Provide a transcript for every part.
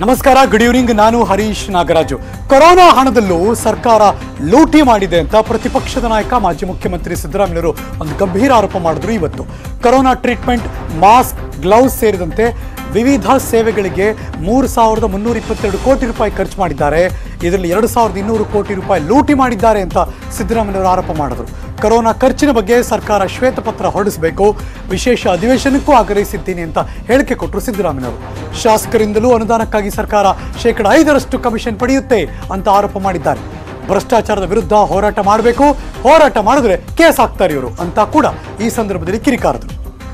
ನಮಸ್ಕಾರ good evening ನಾನು Harish Nagaraju corona ಹಣದಲ್ಲೂ ಸರ್ಕಾರ ಲೂಟಿ ಮಾಡಿದೆ ಅಂತ ಪ್ರತಿಪಕ್ಷದ ನಾಯಕ ಮಾಜಿ ಮುಖ್ಯಮಂತ್ರಿ ಸಿದ್ದರಾಮಯ್ಯವರು ಒಂದು ಗಂಭೀರ ಆರೋಪ ಮಾಡಿದ್ರು ಇವತ್ತು ಕೊರೋನಾ ಟ್ರೀಟ್ಮೆಂಟ್ ಮಾಸ್ಕ್ ಗ್ಲೌಸ್ ಸೇರಿದಂತೆ ವಿವಿಧ ಸೇವೆಗಳಿಗೆ ಮೂರು ಸಾವಿರದ ಮುನ್ನೂರ ಇಪ್ಪತ್ತೆರಡು ಕೋಟಿ ರೂಪಾಯಿ ಖರ್ಚು ಮಾಡಿದ್ದಾರೆ ಇದರಲ್ಲಿ ಎರಡು ಸಾವಿರದ ಇನ್ನೂರು ಕೋಟಿ ರೂಪಾಯಿ ಲೂಟಿ ಮಾಡಿದ್ದಾರೆ ಅಂತ ಸಿದ್ದರಾಮಯ್ಯವರು ಆರೋಪ ಮಾಡಿದ್ರು ಕೊರೋನಾ ಖರ್ಚಿನ ಬಗ್ಗೆ ಸರ್ಕಾರ ಶ್ವೇತಪತ್ರ ಹೊರಡಿಸಬೇಕು ವಿಶೇಷ ಅಧಿವೇಶನಕ್ಕೂ ಆಗ್ರಹಿಸಿದ್ದೀನಿ ಅಂತ ಹೇಳಿಕೆ ಕೊಟ್ಟರು ಸಿದ್ದರಾಮಯ್ಯವರು ಶಾಸಕರಿಂದಲೂ ಅನುದಾನಕ್ಕಾಗಿ ಸರ್ಕಾರ ಶೇಕಡ ಐದರಷ್ಟು ಕಮಿಷನ್ ಪಡೆಯುತ್ತೆ ಅಂತ ಆರೋಪ ಮಾಡಿದ್ದಾರೆ ಭ್ರಷ್ಟಾಚಾರದ ವಿರುದ್ಧ ಹೋರಾಟ ಮಾಡಬೇಕು ಹೋರಾಟ ಮಾಡಿದ್ರೆ ಕೇಸ್ ಹಾಕ್ತಾರೆ ಇವರು ಅಂತ ಕೂಡ ಈ ಸಂದರ್ಭದಲ್ಲಿ ಕಿರಿಕಾರದರು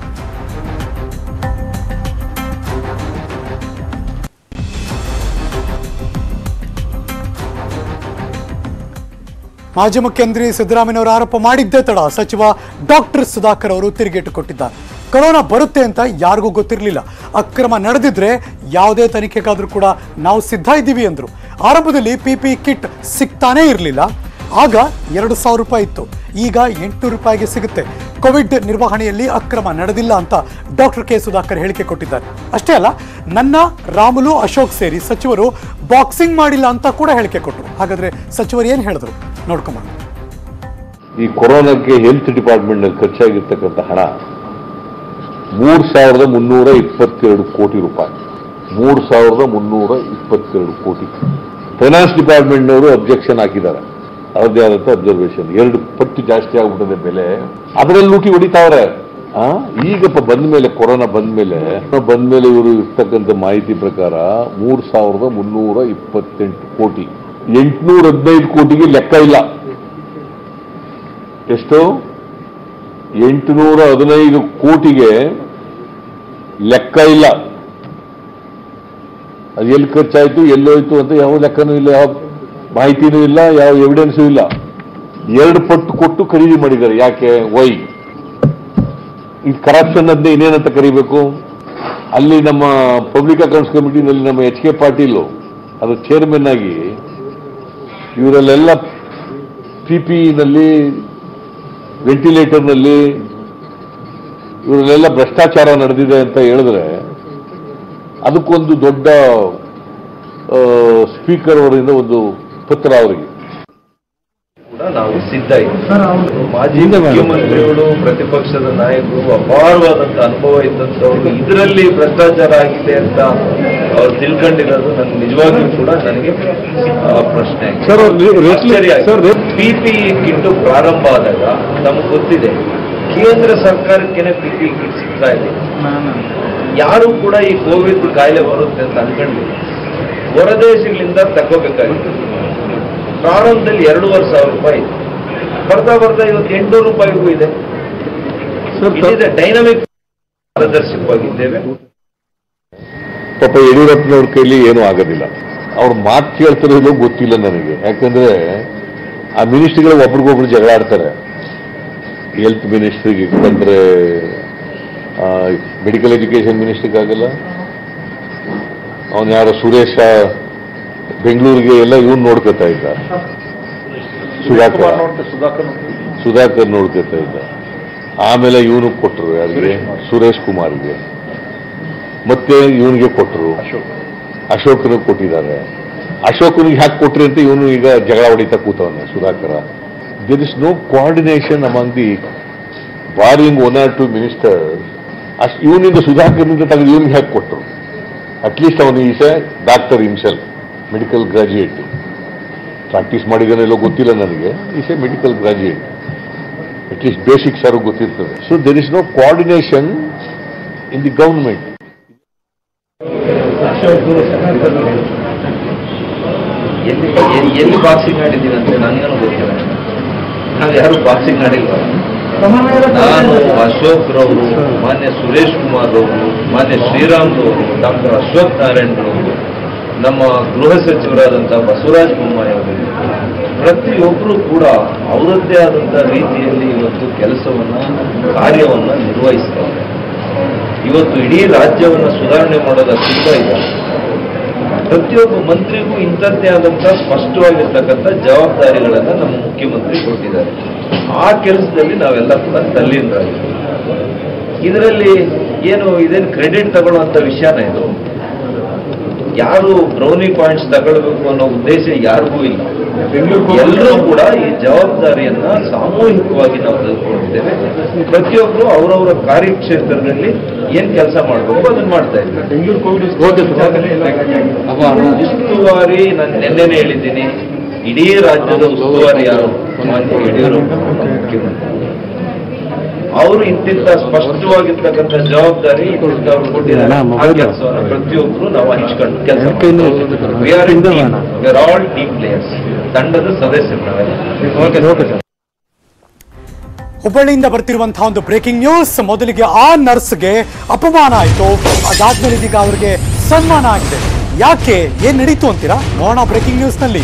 ಮಾಜಿ ಮುಖ್ಯಮಂತ್ರಿ ಸಿದ್ದರಾಮಯ್ಯವರು ಆರೋಪ ಮಾಡಿದ್ದೇ ತಡ ಸಚಿವ ಡಾಕ್ಟರ್ ಸುಧಾಕರ್ ಅವರು ತಿರುಗೇಟು ಕೊಟ್ಟಿದ್ದಾರೆ ಕೊರೋನಾ ಬರುತ್ತೆ ಅಂತ ಯಾರಿಗೂ ಗೊತ್ತಿರಲಿಲ್ಲ ಅಕ್ರಮ ನಡೆದಿದ್ರೆ ಯಾವುದೇ ತನಿಖೆಗಾದರೂ ಕೂಡ ನಾವು ಸಿದ್ಧ ಇದ್ದೀವಿ ಅಂದರು ಆರಂಭದಲ್ಲಿ ಪಿ ಪಿ ಕಿಟ್ ಸಿಗ್ತಾನೇ ಇರಲಿಲ್ಲ ಆಗ ಎರಡು ಸಾವಿರ ರೂಪಾಯಿ ಇತ್ತು ಈಗ ಎಂಟುನೂರು ರೂಪಾಯಿಗೆ ಸಿಗುತ್ತೆ ಕೋವಿಡ್ ನಿರ್ವಹಣೆಯಲ್ಲಿ ಅಕ್ರಮ ನಡೆದಿಲ್ಲ ಅಂತ ಡಾಕ್ಟರ್ ಕೆ ಸುಧಾಕರ್ ಹೇಳಿಕೆ ಕೊಟ್ಟಿದ್ದಾರೆ ಅಷ್ಟೇ ಅಲ್ಲ ನನ್ನ ರಾಮುಲು ಅಶೋಕ್ ಸೇರಿ ಸಚಿವರು ಬಾಕ್ಸಿಂಗ್ ಮಾಡಿಲ್ಲ ಅಂತ ಕೂಡ ಹೇಳಿಕೆ ಕೊಟ್ಟರು ಹಾಗಾದ್ರೆ ಸಚಿವರು ಏನು ಹೇಳಿದ್ರು ನೋಡ್ಕೊಂಬರೋಣ ಈ ಕೊರೋನಾಕ್ಕೆ ಹೆಲ್ತ್ ಡಿಪಾರ್ಟ್ಮೆಂಟ್ ನಲ್ಲಿ ಖರ್ಚಾಗಿರ್ತಕ್ಕಂಥ ಹಣ ಮೂರ್ ಸಾವಿರದ ಮುನ್ನೂರ ಇಪ್ಪತ್ತೆರಡು ಕೋಟಿ ರೂಪಾಯಿ ಮೂರ್ ಸಾವಿರದ ಮುನ್ನೂರ ಇಪ್ಪತ್ತೆರಡು ಕೋಟಿ ಫೈನಾನ್ಸ್ ಡಿಪಾರ್ಟ್ಮೆಂಟ್ನವರು ಅಬ್ಜೆಕ್ಷನ್ ಹಾಕಿದ್ದಾರೆ ಅವರದೇ ಆದಂತ ಅಬ್ಸರ್ವೇಷನ್ ಎರಡು ಪಟ್ಟು ಜಾಸ್ತಿ ಆಗ್ಬಿಟ್ಟಿದೆ ಬೆಲೆ ಅದರಲ್ಲಿ ಲೂಟಿ ಹೊಡಿತಾವ್ರೆ ಆ ಈಗಪ್ಪ ಬಂದ ಮೇಲೆ ಕೊರೋನಾ ಬಂದ ಮೇಲೆ ಬಂದ ಮೇಲೆ ಇವರು ಇರ್ತಕ್ಕಂಥ ಮಾಹಿತಿ ಪ್ರಕಾರ ಮೂರ್ ಸಾವಿರದ ಮುನ್ನೂರ ಇಪ್ಪತ್ತೆಂಟು ಕೋಟಿ ಎಂಟುನೂರ ಹದಿನೈದು ಕೋಟಿಗೆ ಲೆಕ್ಕ ಇಲ್ಲ ಎಷ್ಟು ಎಂಟುನೂರ ಹದಿನೈದು ಕೋಟಿಗೆ ಲೆಕ್ಕ ಇಲ್ಲ ಅದು ಎಲ್ಲಿ ಖರ್ಚಾಯ್ತು ಎಲ್ಲೋಯ್ತು ಅಂತ ಯಾವ ಲೆಕ್ಕನೂ ಇಲ್ಲ ಯಾವ ಮಾಹಿತಿನೂ ಇಲ್ಲ ಯಾವ ಎವಿಡೆನ್ಸೂ ಇಲ್ಲ ಎರಡು ಪಟ್ಟು ಕೊಟ್ಟು ಖರೀದಿ ಮಾಡಿದ್ದಾರೆ ಯಾಕೆ ವೈ ಈ ಕರಪ್ಷನ್ ಅಂದ್ರೆ ಇನ್ನೇನಂತ ಕರಿಬೇಕು ಅಲ್ಲಿ ನಮ್ಮ ಪಬ್ಲಿಕ್ ಅಕೌಂಟ್ಸ್ ಕಮಿಟಿನಲ್ಲಿ ನಮ್ಮ ಎಚ್ ಕೆ ಪಾಟೀಲ್ ಅದು ಚೇರ್ಮನ್ ಆಗಿ ಇವರಲ್ಲೆಲ್ಲ ಪಿ ನಲ್ಲಿ ವೆಂಟಿಲೇಟರ್ನಲ್ಲಿ ಇವರಲ್ಲೆಲ್ಲ ಭ್ರಷ್ಟಾಚಾರ ನಡೆದಿದೆ ಅಂತ ಹೇಳಿದ್ರೆ ಅದಕ್ಕೊಂದು ದೊಡ್ಡ ಸ್ಪೀಕರ್ ಅವರಿಂದ ಒಂದು ಪತ್ರ ಅವರಿಗೆ ಕೂಡ ನಾವು ಸಿದ್ಧ ಇದ್ದೀವಿ ಮಾಜಿ ಮುಖ್ಯಮಂತ್ರಿಗಳು ಪ್ರತಿಪಕ್ಷದ ನಾಯಕರು ಅಪಾರವಾದಂತ ಅನುಭವ ಇದ್ದಂಥವ್ರು ಇದರಲ್ಲಿ ಭ್ರಷ್ಟಾಚಾರ ಆಗಿದೆ ಅಂತ ಅವ್ರು ತಿಳ್ಕೊಂಡಿರೋದು ನನ್ಗೆ ನಿಜವಾಗ್ಲೂ ಕೂಡ ನನಗೆ ಆ, ಪ್ರಶ್ನೆ ಪಿಪಿ ಕಿಟ್ಟು ಪ್ರಾರಂಭ ಆದಾಗ ನಮ್ಗೆ ಗೊತ್ತಿದೆ ಕೇಂದ್ರ ಸರ್ಕಾರಕ್ಕೇನೆ ಪಿಪಿ ಕಿಟ್ ಸಿಗ್ತಾ ಇದೆ ಯಾರು ಕೂಡ ಈ ಕೋವಿಡ್ ಕಾಯಿಲೆ ಬರುತ್ತೆ ಅಂತ ಅನ್ಕೊಂಡಿಲ್ಲ ಹೊರದೇಶಗಳಿಂದ ತಗೋಬೇಕಾಗಿತ್ತು ಪ್ರಾರಂಭದಲ್ಲಿ ಎರಡೂವರೆ ಸಾವಿರ ರೂಪಾಯಿ ಇತ್ತು. ಬರ್ತಾ ಬರ್ತಾ ಇವತ್ತು ಎಂಟುನೂರು ರೂಪಾಯಿಗೂ ಇದೆ ಇದಿದೆ ಡೈನಮಿಕ್ ಪಾರದರ್ಶಕವಾಗಿದ್ದೇವೆ ಪಾಪ ಯಡಿಯೂರಪ್ಪನವ್ರ ಕೈಲಿ ಏನೂ ಆಗೋದಿಲ್ಲ ಅವ್ರ ಮಾತು ಕೇಳ್ತಿರೋದು ಗೊತ್ತಿಲ್ಲ ನನಗೆ ಯಾಕಂದ್ರೆ ಆ ಮಿನಿಸ್ಟ್ರಿಗಳು ಒಬ್ರಿಗೊಬ್ರು ಜಗಳ ಆಡ್ತಾರೆ ಹೆಲ್ತ್ ಮಿನಿಸ್ಟ್ರಿಗೆ ಬಂದ್ರೆ ಮೆಡಿಕಲ್ ಎಜುಕೇಶನ್ ಮಿನಿಸ್ಟ್ರಿಗೆ ಆಗಲ್ಲ ಅವನು ಯಾರೋ ಸುರೇಶ ಬೆಂಗಳೂರಿಗೆ ಎಲ್ಲ ಇವನ್ ನೋಡ್ಕೊತಾ ಇದ್ದ ಸುಧಾಕರ್ ಸುಧಾಕರ್ ನೋಡ್ಕೊತಾ ಇದ್ದ ಆಮೇಲೆ ಇವನು ಕೊಟ್ಟರು ಯಾರಿಗೆ ಸುರೇಶ್ ಕುಮಾರ್ಗೆ ಮತ್ತೆ ಇವನಿಗೆ ಕೊಟ್ಟರು ಅಶೋಕನಿಗೆ ಕೊಟ್ಟಿದ್ದಾರೆ ಅಶೋಕನಿಗೆ ಹ್ಯಾಕ್ ಕೊಟ್ರಿ ಅಂತ ಇವನು ಈಗ ಜಗಳ ಹೊಡಿತಾ ಕೂತವನೆ Sudhakara there is no coordination among the barring one or two minister ಅಷ್ಟು ಇವನಿಂದ ಸುಧಾಕರ್ನಿಂದ ತೆಗೆದು ಇವನಿಗೆ ಹ್ಯಾಕ್ ಕೊಟ್ಟರು ಅಟ್ಲೀಸ್ಟ್ ಅವನು is a doctor himself medical graduate practice ಮಾಡಿದಾನೆಲ್ಲೋ ಗೊತ್ತಿಲ್ಲ ನನಗೆ is a medical graduate at least basics ಯಾರು ಗೊತ್ತಿರ್ತದೆ so there is no coordination in the government ಎಲ್ಲಿ ಎಲ್ಲಿ- ಎಲ್ಲಿ ಬಾಕ್ಸಿಂಗ್ ಆಡಿದ್ದೀವಿ ಅಂತ ನನಗೇನು ಗೊತ್ತಿಲ್ಲ ನಾವು ಯಾರು ಬಾಕ್ಸಿಂಗ್ ಆಡಿಲ್ಲ ನಾನು ಅಶೋಕ್ ರವರು ಮಾನ್ಯ ಸುರೇಶ್ ಕುಮಾರ್ ಅವರು ಮಾನ್ಯ ಶ್ರೀರಾಮ್ ಅವರು ಡಾಕ್ಟರ್ ಅಶ್ವಥ್ ನಾರಾಯಣ್ ಅವರು ನಮ್ಮ ಗೃಹ ಸಚಿವರಾದಂಥ ಬಸವರಾಜ ಬೊಮ್ಮಾಯಿ ಅವರು ಪ್ರತಿಯೊಬ್ಬರು ಕೂಡ ಅವರದ್ದೇ ಆದಂಥ ರೀತಿಯಲ್ಲಿ ಇವತ್ತು ಕೆಲಸವನ್ನ ಕಾರ್ಯವನ್ನ ನಿರ್ವಹಿಸ್ತಾರೆ ಇವತ್ತು ಇಡೀ ರಾಜ್ಯವನ್ನ ಸುಧಾರಣೆ ಮಾಡೋದ ತುಂಬ ಇದೆ ಪ್ರತಿಯೊಬ್ಬ ಮಂತ್ರಿಗೂ ಇಂಥದ್ದೇ ಆದಂಥ ಸ್ಪಷ್ಟವಾಗಿರ್ತಕ್ಕಂಥ ಜವಾಬ್ದಾರಿಗಳನ್ನ ನಮ್ಮ ಮುಖ್ಯಮಂತ್ರಿ ಕೊಟ್ಟಿದ್ದಾರೆ ಆ ಕೆಲಸದಲ್ಲಿ ನಾವೆಲ್ಲ ಕೂಡ ತಲ್ಲೀನರಾಗಿದ್ದೀವಿ ಇದರಲ್ಲಿ ಏನು ಇದೇನು ಕ್ರೆಡಿಟ್ ತಗೊಳ್ಳುವಂಥ ವಿಷಯನ ಇದು ಯಾರು ಬ್ರೌನಿ ಪಾಯಿಂಟ್ಸ್ ತಗೊಳ್ಬೇಕು ಅನ್ನೋ ಉದ್ದೇಶ ಯಾರಿಗೂ ಇಲ್ಲ ಎಲ್ಲರೂ ಕೂಡ ಈ ಜವಾಬ್ದಾರಿಯನ್ನ ಸಾಮೂಹಿಕವಾಗಿ ನಾವು ತೆಗೆದುಕೊಂಡಿದ್ದೇವೆ ಪ್ರತಿಯೊಬ್ಬರು ಅವರವರ ಕಾರ್ಯಕ್ಷೇತ್ರದಲ್ಲಿ ಏನ್ ಕೆಲಸ ಮಾಡಬೇಕು ಅದನ್ನ ಮಾಡ್ತಾ ಇದ್ದಾರೆ ಉಸ್ತುವಾರಿ ನಾನು ನಿನ್ನೆನೆ ಹೇಳಿದ್ದೀನಿ ಇಡೀ ರಾಜ್ಯದ ಉಸ್ತುವಾರಿ ಯಾರು ಮಾನ್ಯ ಯಡಿಯೂರಪ್ಪ ಮುಖ್ಯಮಂತ್ರಿ ಅವರು ಇಂತಿಂತ ಸ್ಪಷ್ಟವಾಗಿರ್ತಕ್ಕಂಥ ಜವಾಬ್ದಾರಿ ಇಂತಿಂತ ಅವ್ರು ಕೊಟ್ಟಿದ್ದಾರೆ ಆ ಕೆಲಸವನ್ನು ಪ್ರತಿಯೊಬ್ಬರು ನಾವು ಹಂಚ್ಕೊಂಡು ಕೆಲಸ we are in we are all team players ತಂಡದ ಸದಸ್ಯರು ನಾವೆಲ್ಲ ಹುಬ್ಬಳ್ಳಿಯಿಂದ ಬರ್ತಿರುವಂತಹ ಒಂದು ಬ್ರೇಕಿಂಗ್ ನ್ಯೂಸ್ ಮೊದಲಿಗೆ ಆ ನರ್ಸ್ಗೆ ಅಪಮಾನ ಆಯಿತು ಅದಾದ್ಮೇಲೆ ಇದೀಗ ಅವರಿಗೆ ಸನ್ಮಾನ ಆಗಿದೆ ಯಾಕೆ ಏನ್ ನಡೀತು ಅಂತೀರಾ ನೋಡೋಣ ಬ್ರೇಕಿಂಗ್ ನ್ಯೂಸ್ನಲ್ಲಿ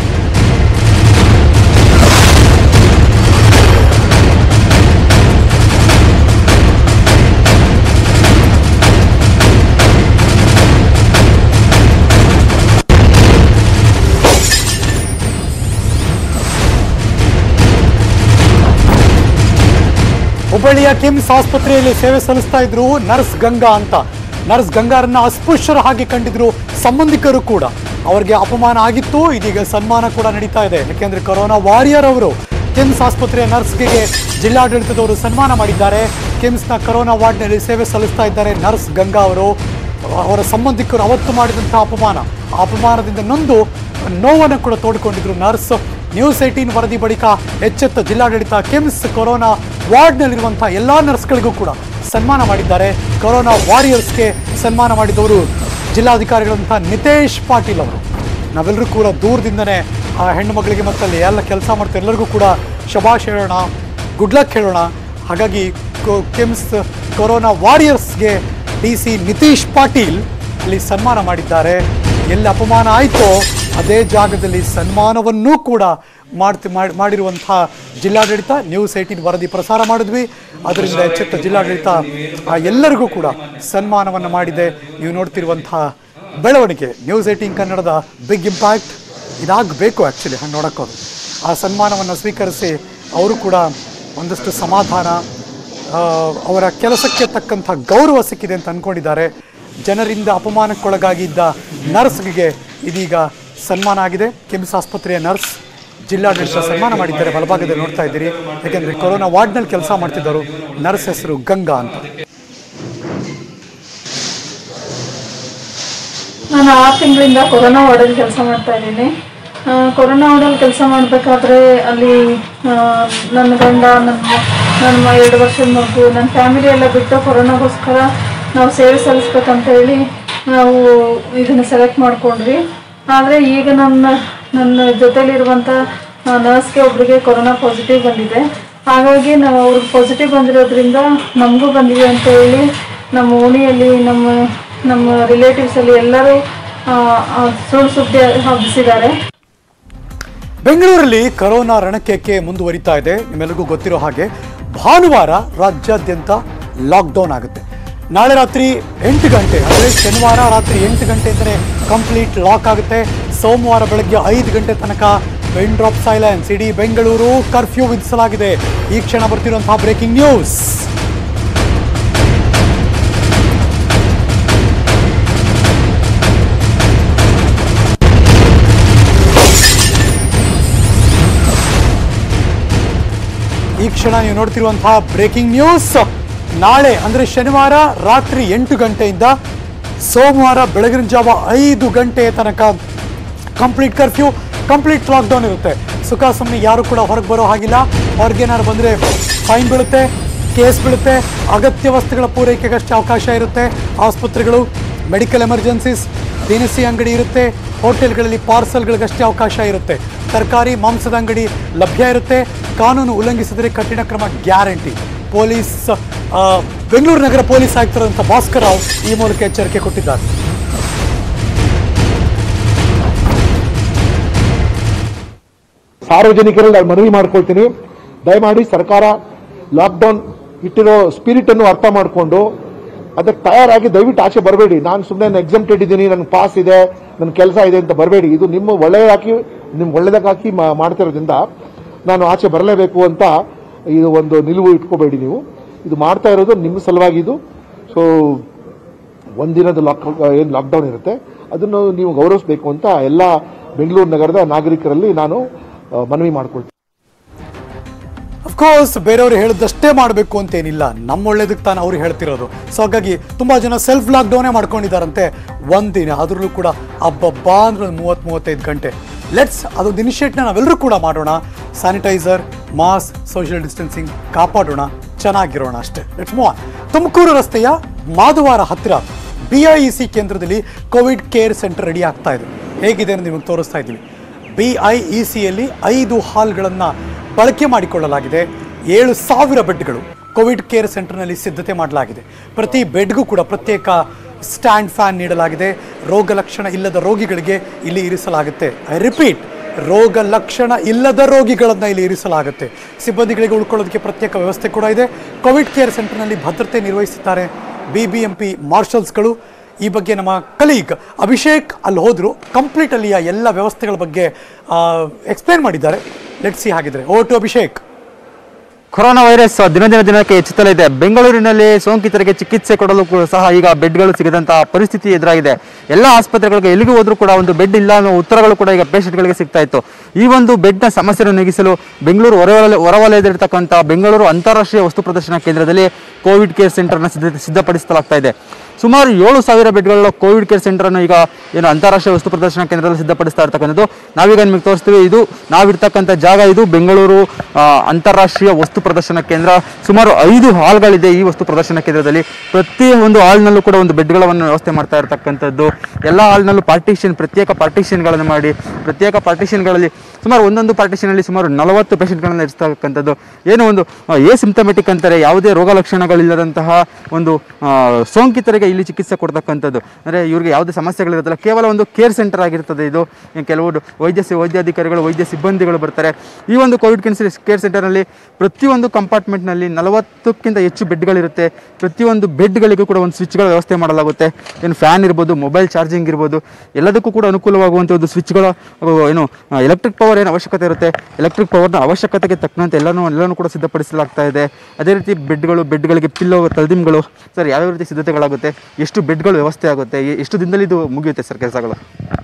ಹುಬ್ಬಳ್ಳಿಯ ಕಿಮ್ಸ್ ಆಸ್ಪತ್ರೆಯಲ್ಲಿ ಸೇವೆ ಸಲ್ಲಿಸ್ತಾ ಇದ್ರು ನರ್ಸ್ ಗಂಗಾ ಅಂತ ನರ್ಸ್ ಗಂಗಾರನ್ನ ಅಸ್ಪೃಶ್ಯರ ಹಾಗೆ ಕಂಡಿದ್ರು ಸಂಬಂಧಿಕರು ಕೂಡ ಅವರಿಗೆ ಅಪಮಾನ ಆಗಿತ್ತು ಇದೀಗ ಸನ್ಮಾನ ಕೂಡ ನಡೀತಾ ಇದೆ ಯಾಕೆಂದ್ರೆ ಕೊರೋನಾ ವಾರಿಯರ್ ಅವರು ಕಿಮ್ಸ್ ಆಸ್ಪತ್ರೆಯ ನರ್ಸ್ಗೆ ಜಿಲ್ಲಾಡಳಿತದವರು ಸನ್ಮಾನ ಮಾಡಿದ್ದಾರೆ ಕಿಮ್ಸ್ನ ಕೊರೋನಾ ವಾರ್ಡ್ನಲ್ಲಿ ಸೇವೆ ಸಲ್ಲಿಸ್ತಾ ಇದ್ದಾರೆ ನರ್ಸ್ ಗಂಗಾ ಅವರು ಅವರ ಸಂಬಂಧಿಕರು ಅವತ್ತು ಮಾಡಿದಂತಹ ಅಪಮಾನ ಆ ಅಪಮಾನದಿಂದ ನೊಂದು ನೋವನ್ನು ಕೂಡ ತೋಡಿಕೊಂಡಿದ್ರು ನರ್ಸ್ ನ್ಯೂಸ್ ಏಟೀನ್ ವರದಿ ಬಳಿಕ ಎಚ್ಚೆತ್ತ ಜಿಲ್ಲಾಡಳಿತ ಕಿಮ್ಸ್ ಕೊರೋನಾ ವಾರ್ಡ್ನಲ್ಲಿರುವಂತಹ ಎಲ್ಲಾ ನರ್ಸ್ಗಳಿಗೂ ಕೂಡ ಸನ್ಮಾನ ಮಾಡಿದ್ದಾರೆ ಕೊರೋನಾ ವಾರಿಯರ್ಸ್ಗೆ ಸನ್ಮಾನ ಮಾಡಿದವರು ಜಿಲ್ಲಾಧಿಕಾರಿಗಳಂತಹ ನಿತೇಶ್ ಪಾಟೀಲ್ ಅವರು ನಾವೆಲ್ಲರೂ ಕೂಡ ದೂರದಿಂದನೇ ಆ ಹೆಣ್ಣು ಮಗಳಿಗೆ ಮತ್ತು ಅಲ್ಲಿ ಎಲ್ಲ ಕೆಲಸ ಮಾಡ್ತಾ ಎಲ್ಲರಿಗೂ ಕೂಡ ಶಬಾಷ್ ಹೇಳೋಣ ಗುಡ್ ಲಕ್ ಹೇಳೋಣ ಹಾಗಾಗಿ ಕೊ- ಕಿಮ್ಸ್ ಕೊರೋನಾ ವಾರಿಯರ್ಸ್ಗೆ ಡಿ ಸಿ ನಿತೀಶ್ ಪಾಟೀಲ್ ಅಲ್ಲಿ ಸನ್ಮಾನ ಮಾಡಿದ್ದಾರೆ ಎಲ್ಲಿ ಅಪಮಾನ ಆಯಿತೋ ಅದೇ ಜಾಗದಲ್ಲಿ ಸನ್ಮಾನವನ್ನೂ ಕೂಡ ಮಾಡ್ತಿ ಮಾಡಿ ಮಾಡಿರುವಂತಹ ಜಿಲ್ಲಾಡಳಿತ ನ್ಯೂಸ್ ಏಟೀನ್ ವರದಿ ಪ್ರಸಾರ ಮಾಡಿದ್ವಿ ಅದರಿಂದ ಎಚ್ಚೆತ್ತ ಜಿಲ್ಲಾಡಳಿತ ಆ ಎಲ್ಲರಿಗೂ ಕೂಡ ಸನ್ಮಾನವನ್ನು ಮಾಡಿದೆ ನೀವು ನೋಡ್ತಿರುವಂತಹ ಬೆಳವಣಿಗೆ ನ್ಯೂಸ್ ಏಟೀನ್ ಕನ್ನಡದ ಬಿಗ್ ಇಂಪ್ಯಾಕ್ಟ್ ಇದಾಗಬೇಕು ಆ್ಯಕ್ಚುಲಿ ಹಂಗೆ ನೋಡೋಕ್ಕೋದು ಆ ಸನ್ಮಾನವನ್ನು ಸ್ವೀಕರಿಸಿ ಅವರು ಕೂಡ ಒಂದಷ್ಟು ಸಮಾಧಾನ ಆ, ಅವರ ಕೆಲಸಕ್ಕೆ ತಕ್ಕಂಥ ಗೌರವ ಸಿಕ್ಕಿದೆ ಅಂತ ಅಂದ್ಕೊಂಡಿದ್ದಾರೆ ಜನರಿಂದ ಅಪಮಾನಕ್ಕೊಳಗಾಗಿದ್ದ ನರ್ಸ್ಗೆ ಇದೀಗ ಸನ್ಮಾನ ಆಗಿದೆ ಕಿಮ್ಸ್ ಆಸ್ಪತ್ರೆಯ ನರ್ಸ್ ಜಿಲ್ಲಾಡಳಿತ ಸನ್ಮಾನ ಮಾಡಿದ್ದಾರೆ ಬಲಭಾಗದಲ್ಲಿ ನೋಡ್ತಾ ಇದ್ದೀರಿ ಯಾಕೆಂದರೆ ಕೊರೋನಾ ವಾರ್ಡ್ನಲ್ಲಿ ಕೆಲಸ ಮಾಡ್ತಿದ್ದರು ನರ್ಸ್ ಹೆಸರು ಗಂಗಾ ಅಂತ ನಾನು ಆರು ತಿಂಗಳಿಂದ ಕೊರೋನಾ ವಾರ್ಡಲ್ಲಿ ಕೆಲಸ ಮಾಡ್ತಾ ಇದ್ದೀನಿ ಆ, ಕೊರೋನಾ ವಾರ್ಡಲ್ಲಿ ಕೆಲಸ ಮಾಡಬೇಕಾದ್ರೆ ಅಲ್ಲಿ ಆ, ನನ್ನ ಗಂಡ ನನ್ನ ನನ್ನ ಎರಡು ವರ್ಷದ ಮಗು ನನ್ನ ಫ್ಯಾಮಿಲಿ ಎಲ್ಲ ಬಿಟ್ಟು ಕೊರೋನಾಗೋಸ್ಕರ ನಾವು ಸೇವೆ ಸಲ್ಲಿಸ್ಬೇಕಂತ ಹೇಳಿ ನಾವು ಇದನ್ನು ಸೆಲೆಕ್ಟ್ ಮಾಡ್ಕೊಂಡ್ವಿ ಆದರೆ ಈಗ ನನ್ನ ನನ್ನ ಜೊತೆಲಿರುವಂಥ ನರ್ಸ್ಗೆ ಒಬ್ರಿಗೆ ಕೊರೋನಾ ಪಾಸಿಟಿವ್ ಬಂದಿದೆ ಹಾಗಾಗಿ ನಾವು ಅವ್ರಿಗೆ ಪಾಸಿಟಿವ್ ಬಂದಿರೋದ್ರಿಂದ ನಮಗೂ ಬಂದಿದೆ ಅಂತ ಹೇಳಿ ನಮ್ಮ ಓಣಿಯಲ್ಲಿ ನಮ್ಮ ನಮ್ಮ ರಿಲೇಟಿವ್ಸ್ ಅಲ್ಲಿ ಎಲ್ಲರೂ ಆ, ಆ, ಸುಳ್ಳು ಸುದ್ದಿ ಹಬ್ಬಿಸಿದ್ದಾರೆ ಬೆಂಗಳೂರಲ್ಲಿ ಕರೋನಾ ರಣಕೆಕ್ಕೆ ಮುಂದುವರಿತಾ ಇದೆ ನಿಮ್ಮೆಲ್ಲರಿಗೂ ಗೊತ್ತಿರೋ ಹಾಗೆ ಭಾನುವಾರ ರಾಜ್ಯಾದ್ಯಂತ ಲಾಕ್ಡೌನ್ ಆಗುತ್ತೆ ನಾಳೆ ರಾತ್ರಿ ಎಂಟು ಗಂಟೆ ಅಂದರೆ ಶನಿವಾರ ರಾತ್ರಿ ಎಂಟು ಗಂಟೆಯಿಂದಲೇ ಕಂಪ್ಲೀಟ್ ಲಾಕ್ ಆಗುತ್ತೆ ಸೋಮವಾರ ಬೆಳಗ್ಗೆ ಐದು ಗಂಟೆ ತನಕ ಪೆನ್ ಡ್ರಾಪ್ ಸೈಲೆನ್ಸ್ ಇಡೀ ಬೆಂಗಳೂರು ಕರ್ಫ್ಯೂ ವಿಧಿಸಲಾಗಿದೆ ಈ ಕ್ಷಣ ಬರ್ತಿರುವಂತಹ ಬ್ರೇಕಿಂಗ್ ನ್ಯೂಸ್ ಈ ಕ್ಷಣ ನೀವು ನೋಡ್ತಿರುವಂತಹ ಬ್ರೇಕಿಂಗ್ ನ್ಯೂಸ್ ನಾಳೆ ಅಂದ್ರೆ ಶನಿವಾರ ರಾತ್ರಿ ಎಂಟು ಗಂಟೆಯಿಂದ ಸೋಮವಾರ ಬೆಳಗಿನ ಜಾವ ಐದು ಗಂಟೆಯ ತನಕ ಕಂಪ್ಲೀಟ್ ಕರ್ಫ್ಯೂ ಕಂಪ್ಲೀಟ್ ಲಾಕ್ಡೌನ್ ಇರುತ್ತೆ ಸುಖ ಸುಮ್ಮನೆ ಯಾರು ಕೂಡ ಹೊರಗೆ ಬರೋ ಹಾಗಿಲ್ಲ ಹೊರಗೇನಾದ್ರು ಬಂದರೆ ಫೈನ್ ಬೀಳುತ್ತೆ ಕೇಸ್ ಬೀಳುತ್ತೆ ಅಗತ್ಯ ವಸ್ತುಗಳ ಪೂರೈಕೆಗಷ್ಟೇ ಅವಕಾಶ ಇರುತ್ತೆ ಆಸ್ಪತ್ರೆಗಳು ಮೆಡಿಕಲ್ ಎಮರ್ಜೆನ್ಸೀಸ್ ದಿನಸಿ ಅಂಗಡಿ ಇರುತ್ತೆ ಹೋಟೆಲ್ಗಳಲ್ಲಿ ಪಾರ್ಸಲ್ಗಳಿಗಷ್ಟೇ ಅವಕಾಶ ಇರುತ್ತೆ ತರಕಾರಿ ಮಾಂಸದ ಅಂಗಡಿ ಲಭ್ಯ ಇರುತ್ತೆ ಕಾನೂನು ಉಲ್ಲಂಘಿಸಿದರೆ ಕಠಿಣ ಕ್ರಮ ಗ್ಯಾರಂಟಿ ಪೊಲೀಸ್ ಆ, ಬೆಂಗಳೂರು ನಗರ ಪೊಲೀಸ್ ಆಯುಕ್ತರಾದಂಥ ಭಾಸ್ಕರ್ ರಾವ್ ಈ ಮೂಲಕ ಎಚ್ಚರಿಕೆ ಕೊಟ್ಟಿದ್ದಾರೆ ಸಾರ್ವಜನಿಕರಲ್ಲಿ ನಾನು ಮನವಿ ಮಾಡ್ಕೊಳ್ತೀನಿ ದಯಮಾಡಿ ಸರ್ಕಾರ ಲಾಕ್ಡೌನ್ ಇಟ್ಟಿರೋ ಸ್ಪಿರಿಟ್ ಅನ್ನು ಅರ್ಥ ಮಾಡಿಕೊಂಡು ಅದಕ್ಕೆ ತಯಾರಾಗಿ ದಯವಿಟ್ಟು ಆಚೆ ಬರಬೇಡಿ ನಾನು ಸುಮ್ಮನೆ ಎಕ್ಸಮ್ಟೆಡ್ ಇದ್ದೀನಿ ನನ್ನ ಪಾಸ್ ಇದೆ ನನ್ನ ಕೆಲಸ ಇದೆ ಅಂತ ಬರಬೇಡಿ ಇದು ನಿಮ್ಮ ಒಳ್ಳೆಯದಾಕಿ ನಿಮ್ಮ ಒಳ್ಳೆಯದಕ್ಕಾಕಿ ಮಾ- ಮಾಡ್ತಿರೋದ್ರಿಂದ ನಾನು ಆಚೆ ಬರಲೇಬೇಕು ಅಂತ ಇದು ಒಂದು ನಿಲುವು ಇಟ್ಕೋಬೇಡಿ ನೀವು ಇದು ಮಾಡ್ತಾ ಇರೋದು ನಿಮ್ಮ ಸಲುವಾಗಿ ಇದು ಸೊ ಒಂದಿನದ ಲಾಕ್ ಏನು ಲಾಕ್ಡೌನ್ ಇರುತ್ತೆ ಅದನ್ನು ನೀವು ಗೌರವಿಸಬೇಕು ಅಂತ ಎಲ್ಲ ಬೆಂಗಳೂರು ನಗರದ ನಾಗರಿಕರಲ್ಲಿ ನಾನು ಆ, ಮನವಿ ಮಾಡ್ಕೊಳ್ತೀನಿ ಅಫ್ಕೋರ್ಸ್ ಬೇರೆಯವರು ಹೇಳಿದಷ್ಟೇ ಮಾಡಬೇಕು ಅಂತೇನಿಲ್ಲ ನಮ್ಮ ಒಳ್ಳೇದಕ್ಕೆ ತಾನು ಅವ್ರು ಹೇಳ್ತಿರೋದು ಸೊ ಹಾಗಾಗಿ ತುಂಬಾ ಜನ ಸೆಲ್ಫ್ ಲಾಕ್ಡೌನೇ ಮಾಡ್ಕೊಂಡಿದ್ದಾರಂತೆ ಒಂದಿನ ಅದರಲ್ಲೂ ಕೂಡ ಅಬ್ಬಬ್ಬಾ ಅಂದ್ರೆ ಒಂದು ಮೂವತ್ತು ಮೂವತ್ತೈದು ಗಂಟೆ ಲೆಟ್ಸ್ ಅದೊಂದು ಇನಿಷಿಯೇಟ್ನ ನಾವೆಲ್ಲರೂ ಕೂಡ ಮಾಡೋಣ ಸ್ಯಾನಿಟೈಸರ್ ಮಾಸ್ಕ್ ಸೋಷಿಯಲ್ ಡಿಸ್ಟೆನ್ಸಿಂಗ್ ಕಾಪಾಡೋಣ ಚೆನ್ನಾಗಿರೋಣ ಅಷ್ಟೇ ಲೆಟ್ಸ್ ಮೂವ್ ತುಮಕೂರು ರಸ್ತೆಯ ಮಾಧವಾರ ಹತ್ತಿರ ಬಿ ಐ ಇ ಸಿ ಕೇಂದ್ರದಲ್ಲಿ ಕೋವಿಡ್ ಕೇರ್ ಸೆಂಟರ್ ರೆಡಿ ಆಗ್ತಾ ಇದೆ ಹೇಗಿದೆ ಅಂತ ನಿಮಗೆ ತೋರಿಸ್ತಾ ಇದ್ದೀವಿ ಬಿ ಐ ಇ ಸಿಯಲ್ಲಿ ಐದು ಹಾಲ್ಗಳನ್ನು ಬಳಕೆ ಮಾಡಿಕೊಳ್ಳಲಾಗಿದೆ ಏಳು ಸಾವಿರ ಬೆಡ್ಗಳು ಕೋವಿಡ್ ಕೇರ್ ಸೆಂಟರ್ನಲ್ಲಿ ಸಿದ್ಧತೆ ಮಾಡಲಾಗಿದೆ ಪ್ರತಿ ಬೆಡ್ಗೂ ಕೂಡ ಪ್ರತ್ಯೇಕ ಸ್ಟ್ಯಾಂಡ್ ಫ್ಯಾನ್ ನೀಡಲಾಗಿದೆ ರೋಗ ಲಕ್ಷಣ ಇಲ್ಲದ ರೋಗಿಗಳಿಗೆ ಇಲ್ಲಿ ಇರಿಸಲಾಗುತ್ತೆ ಐ ರಿಪೀಟ್ ರೋಗ ಲಕ್ಷಣ ಇಲ್ಲದ ರೋಗಿಗಳನ್ನು ಇಲ್ಲಿ ಇರಿಸಲಾಗುತ್ತೆ ಸಿಬ್ಬಂದಿಗಳಿಗೆ ಉಳ್ಕೊಳ್ಳೋದಕ್ಕೆ ಪ್ರತ್ಯೇಕ ವ್ಯವಸ್ಥೆ ಕೂಡ ಇದೆ ಕೋವಿಡ್ ಕೇರ್ ಸೆಂಟರ್ನಲ್ಲಿ ಭದ್ರತೆ ನಿರ್ವಹಿಸುತ್ತಾರೆ ಬಿ ಬಿ ಎಂ ಪಿ ಮಾರ್ಷಲ್ಸ್ಗಳು ಈ ಬಗ್ಗೆ ನಮ್ಮ ಕಲೀಗ್ ಅಭಿಷೇಕ್ ಅಲ್ಲಿ ಹೋದ್ರು ಕಂಪ್ಲೀಟ್ ಅಲ್ಲಿಯ ಎಲ್ಲ ವ್ಯವಸ್ಥೆಗಳ ಬಗ್ಗೆ ಎಕ್ಸ್ಪ್ಲೇನ್ ಮಾಡಿದ್ದಾರೆ ಲೆಟ್ ಸಿ ಹಾಗಿದ್ರೆ ಓ ಟು ಅಭಿಷೇಕ್ ಕೊರೋನಾ ವೈರಸ್ ದಿನ ದಿನ ದಿನಕ್ಕೆ ಹೆಚ್ಚುತ್ತಲಿದೆ ಬೆಂಗಳೂರಿನಲ್ಲಿ ಸೋಂಕಿತರಿಗೆ ಚಿಕಿತ್ಸೆ ಕೊಡಲು ಕೂಡ ಸಹ ಈಗ ಬೆಡ್ಗಳು ಸಿಗದಂತಹ ಪರಿಸ್ಥಿತಿ ಎದುರಾಗಿದೆ ಎಲ್ಲ ಆಸ್ಪತ್ರೆಗಳಿಗೆ ಎಲ್ಲಿಗೂ ಹೋದ್ರೂ ಕೂಡ ಒಂದು ಬೆಡ್ ಇಲ್ಲ ಅನ್ನೋ ಉತ್ತರಗಳು ಕೂಡ ಈಗ ಪೇಷಂಟ್ಗಳಿಗೆ ಸಿಗ್ತಾ ಇತ್ತು ಈ ಒಂದು ಬೆಡ್ನ ಸಮಸ್ಯೆಯನ್ನು ನೀಗಿಸಲು ಬೆಂಗಳೂರು ಹೊರವಲಯ ಹೊರವಲಯದಲ್ಲಿರ್ತಕ್ಕಂಥ ಬೆಂಗಳೂರು ಅಂತಾರಾಷ್ಟ್ರೀಯ ವಸ್ತು ಪ್ರದರ್ಶನ ಕೇಂದ್ರದಲ್ಲಿ ಕೋವಿಡ್ ಕೇರ್ ಸೆಂಟರ್ನ ಸಿದ್ಧ ಸಿದ್ಧಪಡಿಸಲಾಗ್ತಾ ಇದೆ ಸುಮಾರು ಏಳು ಸಾವಿರ ಬೆಡ್ಗಳ ಕೋವಿಡ್ ಕೇರ್ ಸೆಂಟರ್ ಅನ್ನು ಈಗ ಏನು ಅಂತಾರಾಷ್ಟ್ರೀಯ ವಸ್ತು ಪ್ರದರ್ಶನ ಕೇಂದ್ರದಲ್ಲಿ ಸಿದ್ಧಪಡಿಸ್ತಾ ಇರ್ತಕ್ಕಂಥದ್ದು ನಾವೀಗ ನಿಮಗೆ ತೋರಿಸ್ತೀವಿ ಇದು ನಾವಿರ್ತಕ್ಕಂಥ ಜಾಗ ಇದು ಬೆಂಗಳೂರು ಆ, ಅಂತಾರಾಷ್ಟ್ರೀಯ ವಸ್ತು ಪ್ರದರ್ಶನ ಕೇಂದ್ರ ಸುಮಾರು ಐದು ಹಾಲ್ಗಳಿದೆ ಈ ವಸ್ತು ಪ್ರದರ್ಶನ ಕೇಂದ್ರದಲ್ಲಿ ಪ್ರತಿ ಒಂದು ಹಾಲ್ನಲ್ಲೂ ಕೂಡ ಒಂದು ಬೆಡ್ಗಳನ್ನು ವ್ಯವಸ್ಥೆ ಮಾಡ್ತಾ ಇರತಕ್ಕಂಥದ್ದು ಎಲ್ಲ ಹಾಲ್ನಲ್ಲೂ ಪಾರ್ಟಿಷನ್ ಪ್ರತ್ಯೇಕ ಪಾರ್ಟಿಷನ್ಗಳನ್ನು ಮಾಡಿ ಪ್ರತ್ಯೇಕ ಪಾರ್ಟಿಷನ್ಗಳಲ್ಲಿ ಸುಮಾರು ಒಂದೊಂದು ಪಾರ್ಟಿಷನಲ್ಲಿ ಸುಮಾರು ನಲವತ್ತು ಪೇಷಂಟ್ಗಳನ್ನು ಇರಿಸ್ತಕ್ಕಂಥದ್ದು ಏನು ಒಂದು ಎ ಸಿಂಪ್ಟಮೆಟಿಕ್ ಅಂತಾರೆ ಯಾವುದೇ ರೋಗ ಲಕ್ಷಣಗಳಿಲ್ಲದಂತಹ ಒಂದು ಆ, ಸೋಂಕಿತರಿಗೆ ಇಲ್ಲಿ ಚಿಕಿತ್ಸೆ ಕೊಡ್ತಕ್ಕಂಥದ್ದು ಅಂದರೆ ಇವ್ರಿಗೆ ಯಾವುದೇ ಸಮಸ್ಯೆಗಳಿರುತ್ತಲ್ಲ ಕೇವಲ ಒಂದು ಕೇರ್ ಸೆಂಟರ್ ಆಗಿರ್ತದೆ ಇದು ಇನ್ನು ಕೆಲವು ವೈದ್ಯ ಸಿ- ವೈದ್ಯಾಧಿಕಾರಿಗಳು ವೈದ್ಯ ಸಿಬ್ಬಂದಿಗಳು ಬರ್ತಾರೆ ಈ ಒಂದು ಕೋವಿಡ್ ಕೇರ್ ಕೇರ್ ಸೆಂಟರ್ನಲ್ಲಿ ಪ್ರತಿಯೊಂದು ಕಂಪಾರ್ಟ್ಮೆಂಟ್ನಲ್ಲಿ ನಲವತ್ತಕ್ಕಿಂತ ಹೆಚ್ಚು ಬೆಡ್ಗಳಿರುತ್ತೆ ಪ್ರತಿಯೊಂದು ಬೆಡ್ಗಳಿಗೂ ಕೂಡ ಒಂದು ಸ್ವಿಚ್ಗಳ ವ್ಯವಸ್ಥೆ ಮಾಡಲಾಗುತ್ತೆ ಏನು ಫ್ಯಾನ್ ಇರ್ಬೋದು ಮೊಬೈಲ್ ಚಾರ್ಜಿಂಗ್ ಇರ್ಬೋದು ಎಲ್ಲದಕ್ಕೂ ಕೂಡ ಅನುಕೂಲವಾಗುವಂಥ ಒಂದು ಸ್ವಿಚ್ಗಳ ಅವು ಏನು ಎಲೆಕ್ಟ್ರಿಕ್ ಪವರ್ ಏನು ಅವಶ್ಯಕತೆ ಇರುತ್ತೆ ಎಲೆಕ್ಟ್ರಿಕ್ ಪವರ್ನ ಅವಶ್ಯಕತೆಗೆ ತಕ್ಕಂತೆ ಎಲ್ಲನೂ ಎಲ್ಲನೂ ಕೂಡ ಸಿದ್ಧಪಡಿಸಲಾಗ್ತಾ ಇದೆ ಅದೇ ರೀತಿ ಬೆಡ್ಗಳು ಬೆಡ್ಗಳಿಗೆ ಪಿಲ್ಲೋ ತಲ್ದಿಮ್ಗಳು ಸರ್ ಯಾವ್ಯಾವ ರೀತಿ ಸಿದ್ಧತೆಗಳಾಗುತ್ತೆ ಎಷ್ಟು ಬೆಡ್ಗಳು ವ್ಯವಸ್ಥೆ ಆಗುತ್ತೆ ಎ- ಎಷ್ಟು ದಿನದಲ್ಲಿ ಇದು ಮುಗಿಯುತ್ತೆ ಸರ್ ಕೆಲಸಗಳು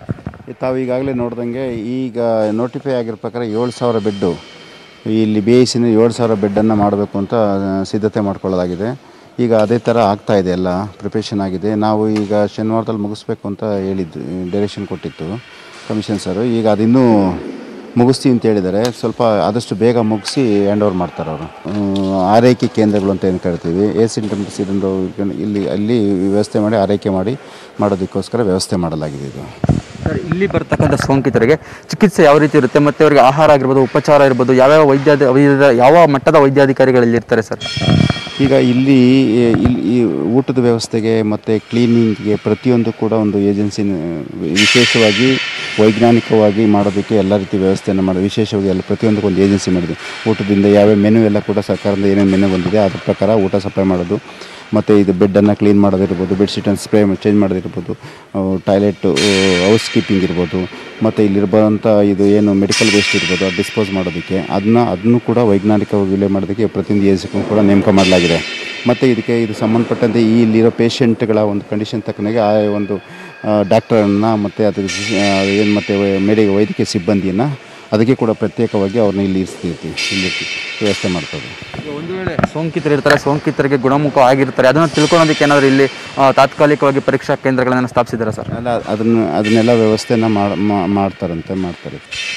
ತಾವು ಈಗಾಗಲೇ ನೋಡ್ದಂಗೆ ಈಗ ನೋಟಿಫೈ ಆಗಿರೋ ಪ್ರಕಾರ ಏಳು ಸಾವಿರ ಬೆಡ್ಡು ಇಲ್ಲಿ ಬಿ ಐ ಸಿನ ಏಳು ಸಾವಿರ ಬೆಡ್ಡನ್ನು ಮಾಡಬೇಕು ಅಂತ ಆ, ಸಿದ್ಧತೆ ಮಾಡ್ಕೊಳ್ಳಲಾಗಿದೆ ಈಗ ಅದೇ ಥರ ಆಗ್ತಾ ಇದೆ ಎಲ್ಲ ಪ್ರಿಪ್ರೇಷನ್ ಆಗಿದೆ ನಾವು ಈಗ ಶನಿವಾರದಲ್ಲಿ ಮುಗಿಸ್ಬೇಕು ಅಂತ ಹೇಳಿದ್ದು ಡೈರೆಕ್ಷನ್ ಕೊಟ್ಟಿತ್ತು ಕಮಿಷನ್ ಸರು ಈಗ ಅದಿನ್ನೂ ಮುಗಿಸ್ತೀವಿ ಅಂತ ಹೇಳಿದ್ದಾರೆ ಸ್ವಲ್ಪ ಆದಷ್ಟು ಬೇಗ ಮುಗಿಸಿ ಹ್ಯಾಂಡ್ ಓವರ್ ಮಾಡ್ತಾರೆ ಅವರು ಆರೈಕೆ ಕೇಂದ್ರಗಳು ಅಂತ ಏನು ಕರಿತೀವಿ ಎ ಸಿಂಟಮ್ಸ್ ಇದನ್ನು ಇಲ್ಲಿ ಅಲ್ಲಿ ವ್ಯವಸ್ಥೆ ಮಾಡಿ ಆರೈಕೆ ಮಾಡಿ ಮಾಡೋದಕ್ಕೋಸ್ಕರ ವ್ಯವಸ್ಥೆ ಮಾಡಲಾಗಿದೆ ಇದು ಸರ್ ಇಲ್ಲಿ ಬರ್ತಕ್ಕಂಥ ಸೋಂಕಿತರಿಗೆ ಚಿಕಿತ್ಸೆ ಯಾವ ರೀತಿ ಇರುತ್ತೆ ಮತ್ತು ಅವರಿಗೆ ಆಹಾರ ಆಗಿರ್ಬೋದು ಉಪಚಾರ ಇರ್ಬೋದು ಯಾವ್ಯಾವ ವೈದ್ಯಾಧಿ ವೈದ್ಯ- ಯಾವ ಮಟ್ಟದ ವೈದ್ಯಾಧಿಕಾರಿಗಳು ಇಲ್ಲಿ ಇರ್ತಾರೆ ಸರ್ ಈಗ ಇಲ್ಲಿ ಇಲ್ಲಿ ಈ ಊಟದ ವ್ಯವಸ್ಥೆಗೆ ಮತ್ತು ಕ್ಲೀನಿಂಗ್ಗೆ ಪ್ರತಿಯೊಂದು ಕೂಡ ಒಂದು ಏಜೆನ್ಸಿ ವಿಶೇಷವಾಗಿ ವೈಜ್ಞಾನಿಕವಾಗಿ ಮಾಡೋದಕ್ಕೆ ಎಲ್ಲ ರೀತಿ ವ್ಯವಸ್ಥೆಯನ್ನು ಮಾಡಿ ವಿಶೇಷವಾಗಿ ಎಲ್ಲ ಪ್ರತಿಯೊಂದಕ್ಕೂ ಒಂದು ಏಜೆನ್ಸಿ ಮಾಡಿದೆ ಊಟದಿಂದ ಯಾವ್ಯಾವ ಮೆನು ಎಲ್ಲ ಕೂಡ ಸರ್ಕಾರದಿಂದ ಏನೇನು ಮೆನು ಬಂದಿದೆ ಅದ್ರ ಪ್ರಕಾರ ಊಟ ಸಪ್ಲೈ ಮಾಡೋದು ಮತ್ತು ಇದು ಬೆಡ್ಡನ್ನು ಕ್ಲೀನ್ ಮಾಡೋದಿರ್ಬೋದು ಬೆಡ್ಶೀಟನ್ನು ಸ್ಪ್ರೇ ಚೇಂಜ್ ಮಾಡೋದಿರ್ಬೋದು ಟಾಯ್ಲೆಟ್ ಹೌಸ್ ಕೀಪಿಂಗ್ ಇರ್ಬೋದು ಮತ್ತು ಇಲ್ಲಿರ್ಬೋಂಥ ಇದು ಏನು ಮೆಡಿಕಲ್ ವೇಸ್ಟ್ ಇರ್ಬೋದು ಅದು ಡಿಸ್ಪೋಸ್ ಮಾಡೋದಕ್ಕೆ ಅದನ್ನ ಅದನ್ನು ಕೂಡ ವೈಜ್ಞಾನಿಕವಾಗಿ ವಿಲೆ ಮಾಡೋದಕ್ಕೆ ಪ್ರತಿಯೊಂದು ಏಜೆನ್ಸಿಗೂ ಕೂಡ ನೇಮಕ ಮಾಡಲಾಗಿದೆ ಮತ್ತು ಇದಕ್ಕೆ ಇದು ಸಂಬಂಧಪಟ್ಟಂತೆ ಈ ಇಲ್ಲಿರೋ ಪೇಷಂಟ್ಗಳ ಒಂದು ಕಂಡೀಷನ್ ತಕ್ಕನಾಗೆ ಆ ಒಂದು ಡಾಕ್ಟರನ್ನು ಮತ್ತು ಅದ್ರ ಏನು ಮತ್ತು ಮೆಡಿ ವೈದ್ಯಕೀಯ ಸಿಬ್ಬಂದಿಯನ್ನು ಅದಕ್ಕೆ ಕೂಡ ಪ್ರತ್ಯೇಕವಾಗಿ ಅವ್ರನ್ನ ಇಲ್ಲಿ ಇರಿಸ್ತಿರ್ತೀವಿ ಇಲ್ಲಿ ವ್ಯವಸ್ಥೆ ಮಾಡ್ತದೆ ಈಗ ಒಂದು ವೇಳೆ ಸೋಂಕಿತರು ಇರ್ತಾರೆ ಸೋಂಕಿತರಿಗೆ ಗುಣಮುಖ ಆಗಿರ್ತಾರೆ ಅದನ್ನು ತಿಳ್ಕೊಳ್ಳೋದಕ್ಕೆ ಏನಾದರೂ ಇಲ್ಲಿ ಆ, ತಾತ್ಕಾಲಿಕವಾಗಿ ಪರೀಕ್ಷಾ ಕೇಂದ್ರಗಳನ್ನು ಸ್ಥಾಪಿಸಿದ್ದಾರೆ ಸರ್ ಎಲ್ಲ ಅದನ್ನು ಅದನ್ನೆಲ್ಲ ವ್ಯವಸ್ಥೆನ ಮಾಡ್- ಮಾ- ಮಾಡ್ತಾರಂತೆ ಮಾಡ್ತಾರೆ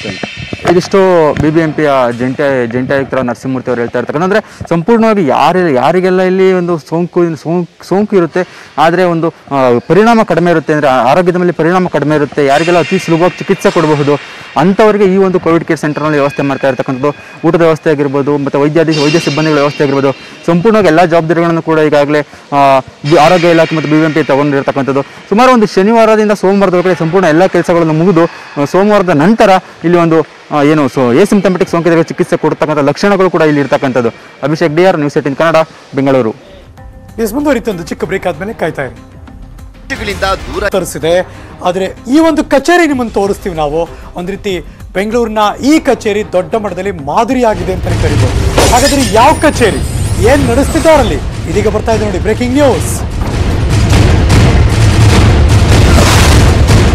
ಇದಿಷ್ಟು ಬಿ ಬಿ ಎಂ ಪಿಯ ಜಂಟಿ ಜಂಟಿ ಆಯುಕ್ತರ ನರಸಿಂಹಮೂರ್ತಿ ಅವರು ಹೇಳ್ತಾ ಇರ್ತಾರೆ ಅಂದರೆ ಸಂಪೂರ್ಣವಾಗಿ ಯಾರು ಯಾರಿಗೆಲ್ಲ ಇಲ್ಲಿ ಒಂದು ಸೋಂಕು ಸೋಂಕು ಸೋಂಕು ಇರುತ್ತೆ ಆದರೆ ಒಂದು ಆ, ಪರಿಣಾಮ ಕಡಿಮೆ ಇರುತ್ತೆ ಅಂದರೆ ಆರೋಗ್ಯದ ಮೇಲೆ ಪರಿಣಾಮ ಕಡಿಮೆ ಇರುತ್ತೆ ಯಾರಿಗೆಲ್ಲ ಅತಿ ಸುಲಭವಾಗಿ ಚಿಕಿತ್ಸೆ ಕೊಡಬಹುದು ಅಂಥವರಿಗೆ ಈ ಒಂದು ಕೋವಿಡ್ ಕೇರ್ ಸೆಂಟರ್ನಲ್ಲಿ ವ್ಯವಸ್ಥೆ ಮಾಡ್ತಾ ಇರ್ತಕ್ಕಂಥದ್ದು ಊಟದ ವ್ಯವಸ್ಥೆ ಆಗಿರ್ಬೋದು ಮತ್ತು ವೈದ್ಯಾಧಿ ವೈದ್ಯ ಸಿಬ್ಬಂದಿಗಳ ವ್ಯವಸ್ಥೆ ಆಗಿರ್ಬೋದು ಸಂಪೂರ್ಣವಾಗಿ ಎಲ್ಲ ಜವಾಬ್ದಾರಿಗಳನ್ನು ಕೂಡ ಈಗಾಗಲೇ ಆ, ಬಿ- ಆರೋಗ್ಯ ಇಲಾಖೆ ಮತ್ತು ಬಿ ಬಿ ಎಂ ಪಿ ತಗೊಂಡಿರ್ತಕ್ಕಂಥದ್ದು ಸುಮಾರು ಒಂದು ಶನಿವಾರದಿಂದ ಸೋಮವಾರದವರೆಗೆ ಸಂಪೂರ್ಣ ಎಲ್ಲ ಕೆಲಸಗಳನ್ನು ಮುಗಿದು ಆ, ಸೋಮವಾರದ ನಂತರ ಇಲ್ಲಿ ಒಂದು ಆ, ಏನು ಸೊ ಸಿಂಪ್ಟಮೆಟಿಕ್ ಸೋಂಕಿತರಿಗೆ ಚಿಕಿತ್ಸೆ ಕೊಡ್ತಕ್ಕಂಥ ಲಕ್ಷಣಗಳು ಕೂಡ ಇಲ್ಲಿ ಇರ್ತಕ್ಕಂಥದ್ದು Abhishek D R news eighteen Kannada Bengaluru ಎಸ್ ಮುಂದುವರಿತು ಒಂದು ಚಿಕ್ಕ ಬ್ರೇಕ್ ಆದ್ಮೇಲೆ ಕಾಯ್ತಾ ಇರಿ ಗಳಿಂದ ದೂರ ತರಿಸಿದೆ ಆದರೆ ಈ ಒಂದು ಕಚೇರಿ ನಿಮ್ಮನ್ನು ತೋರಿಸ್ತೀವಿ ನಾವು ಒಂದು ರೀತಿ ಬೆಂಗಳೂರಿನ ಈ ಕಚೇರಿ ದೊಡ್ಡ ಮಟ್ಟದಲ್ಲಿ ಮಾದರಿಯಾಗಿದೆ ಅಂತಲೇ ಕರಿಬೋದು ಹಾಗಾದ್ರೆ ಯಾವ ಕಚೇರಿ ಏನ್ ನಡೆಸ್ತಿದ್ದಾರಲ್ಲಿ ಇದೀಗ ಬರ್ತಾ ಇದೆ ನೋಡಿ ಬ್ರೇಕಿಂಗ್ ನ್ಯೂಸ್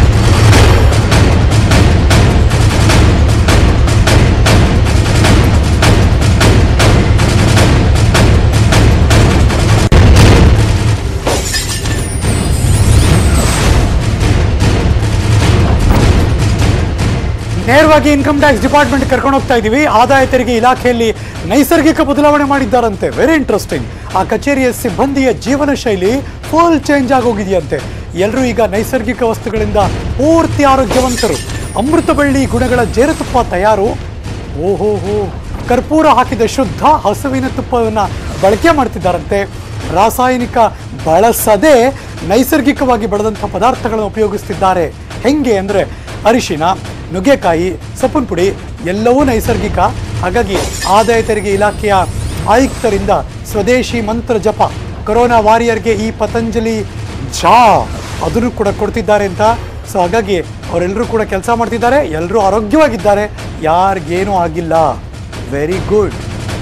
ನೇರವಾಗಿ ಇನ್ಕಮ್ ಟ್ಯಾಕ್ಸ್ ಡಿಪಾರ್ಟ್ಮೆಂಟ್ ಕರ್ಕೊಂಡು ಹೋಗ್ತಾ ಇದ್ದೀವಿ ಆದಾಯ ತೆರಿಗೆ ಇಲಾಖೆಯಲ್ಲಿ ನೈಸರ್ಗಿಕ ಬದಲಾವಣೆ ಮಾಡಿದ್ದಾರಂತೆ ವೆರಿ ಇಂಟ್ರೆಸ್ಟಿಂಗ್ ಆ ಕಚೇರಿಯ ಸಿಬ್ಬಂದಿಯ ಜೀವನ ಶೈಲಿ ಫುಲ್ ಚೇಂಜ್ ಆಗೋಗಿದೆಯಂತೆ ಎಲ್ಲರೂ ಈಗ ನೈಸರ್ಗಿಕ ವಸ್ತುಗಳಿಂದ ಪೂರ್ತಿ ಆರೋಗ್ಯವಂತರು ಅಮೃತ ಬಳ್ಳಿ ಗುಣಗಳ ಜೇನುತುಪ್ಪ ತಯಾರು ಓಹೋ ಹೋ ಕರ್ಪೂರ ಹಾಕಿದ ಶುದ್ಧ ಹಸುವಿನ ತುಪ್ಪವನ್ನು ಬಳಕೆ ಮಾಡ್ತಿದ್ದಾರಂತೆ ರಾಸಾಯನಿಕ ಬಳಸದೆ ನೈಸರ್ಗಿಕವಾಗಿ ಬೆಳೆದಂಥ ಪದಾರ್ಥಗಳನ್ನು ಉಪಯೋಗಿಸ್ತಿದ್ದಾರೆ ಹೆಂಗೆ ಅಂದರೆ ಅರಿಶಿನ ನುಗ್ಗೆಕಾಯಿ ಸೊಪ್ಪಿನ ಪುಡಿ ಎಲ್ಲವೂ ನೈಸರ್ಗಿಕ ಹಾಗಾಗಿ ಆದಾಯ ತೆರಿಗೆ ಇಲಾಖೆಯ ಆಯುಕ್ತರಿಂದ ಸ್ವದೇಶಿ ಮಂತ್ರ ಜಪ ಕೊರೋನಾ ವಾರಿಯರ್ಗೆ ಈ ಪತಂಜಲಿ ಜಾ ಅದನ್ನು ಕೂಡ ಕೊಡ್ತಿದ್ದಾರೆ ಅಂತ ಸೊ ಹಾಗಾಗಿ ಅವರೆಲ್ಲರೂ ಕೂಡ ಕೆಲಸ ಮಾಡ್ತಿದ್ದಾರೆ ಎಲ್ಲರೂ ಆರೋಗ್ಯವಾಗಿದ್ದಾರೆ ಯಾರಿಗೇನೂ ಆಗಿಲ್ಲ very good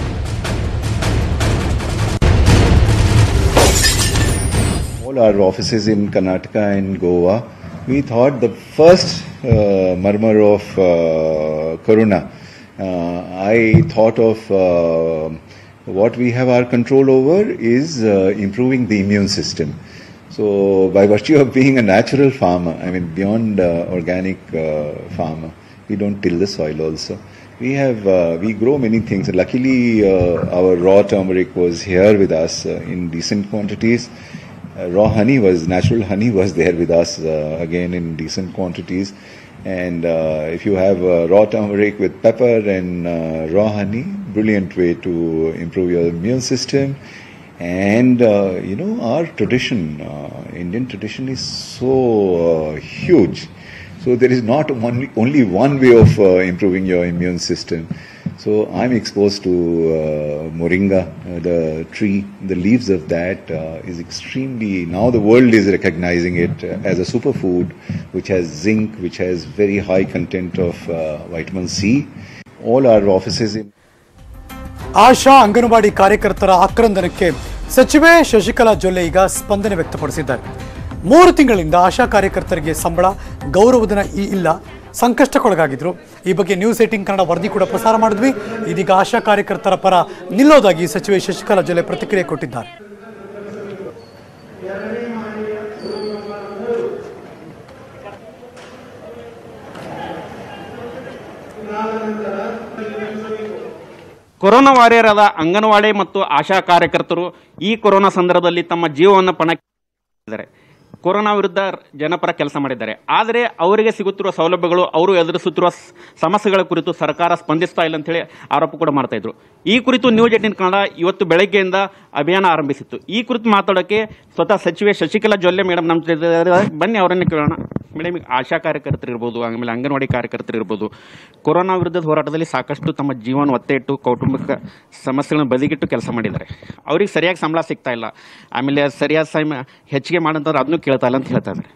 all our offices in Karnataka and Goa, we thought the first uh, murmur of uh, Corona, uh, I thought of uh, what we have our control over is uh, improving the immune system. So, by virtue of being a natural farmer, I mean, beyond uh, organic uh, farmer, we don't till the soil also. We have, uh, we grow many things. Luckily, uh, our raw turmeric was here with us uh, in decent quantities. Uh, raw honey was, natural honey was there with us uh, again in decent quantities. And uh, if you have uh, raw turmeric with pepper and uh, raw honey, brilliant way to improve your immune system. And uh, you know, our tradition, uh, Indian tradition is so uh, huge. So there is not only, only one way of uh, improving your immune system. So I'm exposed to uh, moringa, uh, the tree, the leaves of that uh, is extremely, now the world is recognizing it uh, as a superfood which has zinc, which has very high content of uh, vitamin C. All our offices in ASHA anganwadi ಕಾರ್ಯಕರ್ತರ ಆಕ್ರಂದನಕ್ಕೆ ಸಚಿವೆ ಶಶಿಕಲಾ ಜೊಲ್ಲೆ ಈಗ ಸ್ಪಂದನೆ ವ್ಯಕ್ತಪಡಿಸಿದ್ದಾರೆ ಮೂರು ತಿಂಗಳಿಂದ ಆಶಾ ಕಾರ್ಯಕರ್ತರಿಗೆ ಸಂಬಳ ಗೌರವಧನ ಇ- ಇಲ್ಲ ಸಂಕಷ್ಟಕ್ಕೊಳಗಾಗಿದ್ರು ಈ ಬಗ್ಗೆ ನ್ಯೂಸ್ ಏಟಿಂಗ್ ಕನ್ನಡ ವರದಿ ಕೂಡ ಪ್ರಸಾರ ಮಾಡಿದ್ವಿ ಇದೀಗ ಆಶಾ ಕಾರ್ಯಕರ್ತರ ಪರ ನಿಲ್ಲೋದಾಗಿ ಸಚಿವೆ ಶಶಿಕಲಾ ಜೊಲ್ಲೆ ಪ್ರತಿಕ್ರಿಯೆ ಕೊಟ್ಟಿದ್ದಾರೆ ಕೊರೋನಾ ವಾರಿಯರ್ ಆದ ಅಂಗನವಾಡಿ ಮತ್ತು ಆಶಾ ಕಾರ್ಯಕರ್ತರು ಈ ಕೊರೋನಾ ಸಂದರ್ಭದಲ್ಲಿ ತಮ್ಮ ಜೀವವನ್ನು ಪಣಕ್ಕಿದ್ದಾರೆ ಕೊರೋನಾ ವಿರುದ್ಧ ಜನಪರ ಕೆಲಸ ಮಾಡಿದ್ದಾರೆ ಆದರೆ ಅವರಿಗೆ ಸಿಗುತ್ತಿರುವ ಸೌಲಭ್ಯಗಳು ಅವರು ಎದುರಿಸುತ್ತಿರುವ ಸ್- ಸಮಸ್ಯೆಗಳ ಕುರಿತು ಸರ್ಕಾರ ಸ್ಪಂದಿಸ್ತಾ ಇಲ್ಲ ಅಂತೇಳಿ ಆರೋಪ ಕೂಡ ಮಾಡ್ತಾ ಇದ್ರು ಈ ಕುರಿತು ನ್ಯೂಸ್ ಏಟಿನ್ ಕನ್ನಡ ಇವತ್ತು ಬೆಳಗ್ಗೆಯಿಂದ ಅಭಿಯಾನ ಆರಂಭಿಸಿತ್ತು ಈ ಕುರಿತು ಮಾತಾಡೋಕ್ಕೆ ಸ್ವತಃ ಸಚಿವೆ ಶಶಿಕಲಾ ಜೊಲ್ಲೆ ಮೇಡಮ್ ನಮ್ಮ ಜೊತೆ ಇದ್ದಾರೆ. ಬನ್ನಿ ಅವರನ್ನೇ ಕೇಳೋಣ ಮೇಡಮ್ ಈಗ ಆಶಾ ಕಾರ್ಯಕರ್ತರು ಇರ್ಬೋದು ಆಮೇಲೆ ಅಂಗನವಾಡಿ ಕಾರ್ಯಕರ್ತರು ಇರ್ಬೋದು ಕೊರೋನಾ ವಿರುದ್ಧದ ಹೋರಾಟದಲ್ಲಿ ಸಾಕಷ್ಟು ತಮ್ಮ ಜೀವನ ಒತ್ತೆ ಇಟ್ಟು ಕೌಟುಂಬಿಕ ಸಮಸ್ಯೆಗಳನ್ನು ಬದಿಗಿಟ್ಟು ಕೆಲಸ ಮಾಡಿದ್ದಾರೆ ಅವ್ರಿಗೆ ಸರಿಯಾಗಿ ಸಂಬಳ ಸಿಗ್ತಾ ಇಲ್ಲ ಆಮೇಲೆ ಸರಿಯಾದ ಸಮಯ ಹೆಚ್ಚಿಗೆ ಮಾಡಂತಂದ್ರೆ ಅದನ್ನು ಕೇಳ್ತಾ ಇಲ್ಲ ಅಂತ ಹೇಳ್ತಾ ಇದ್ದಾರೆ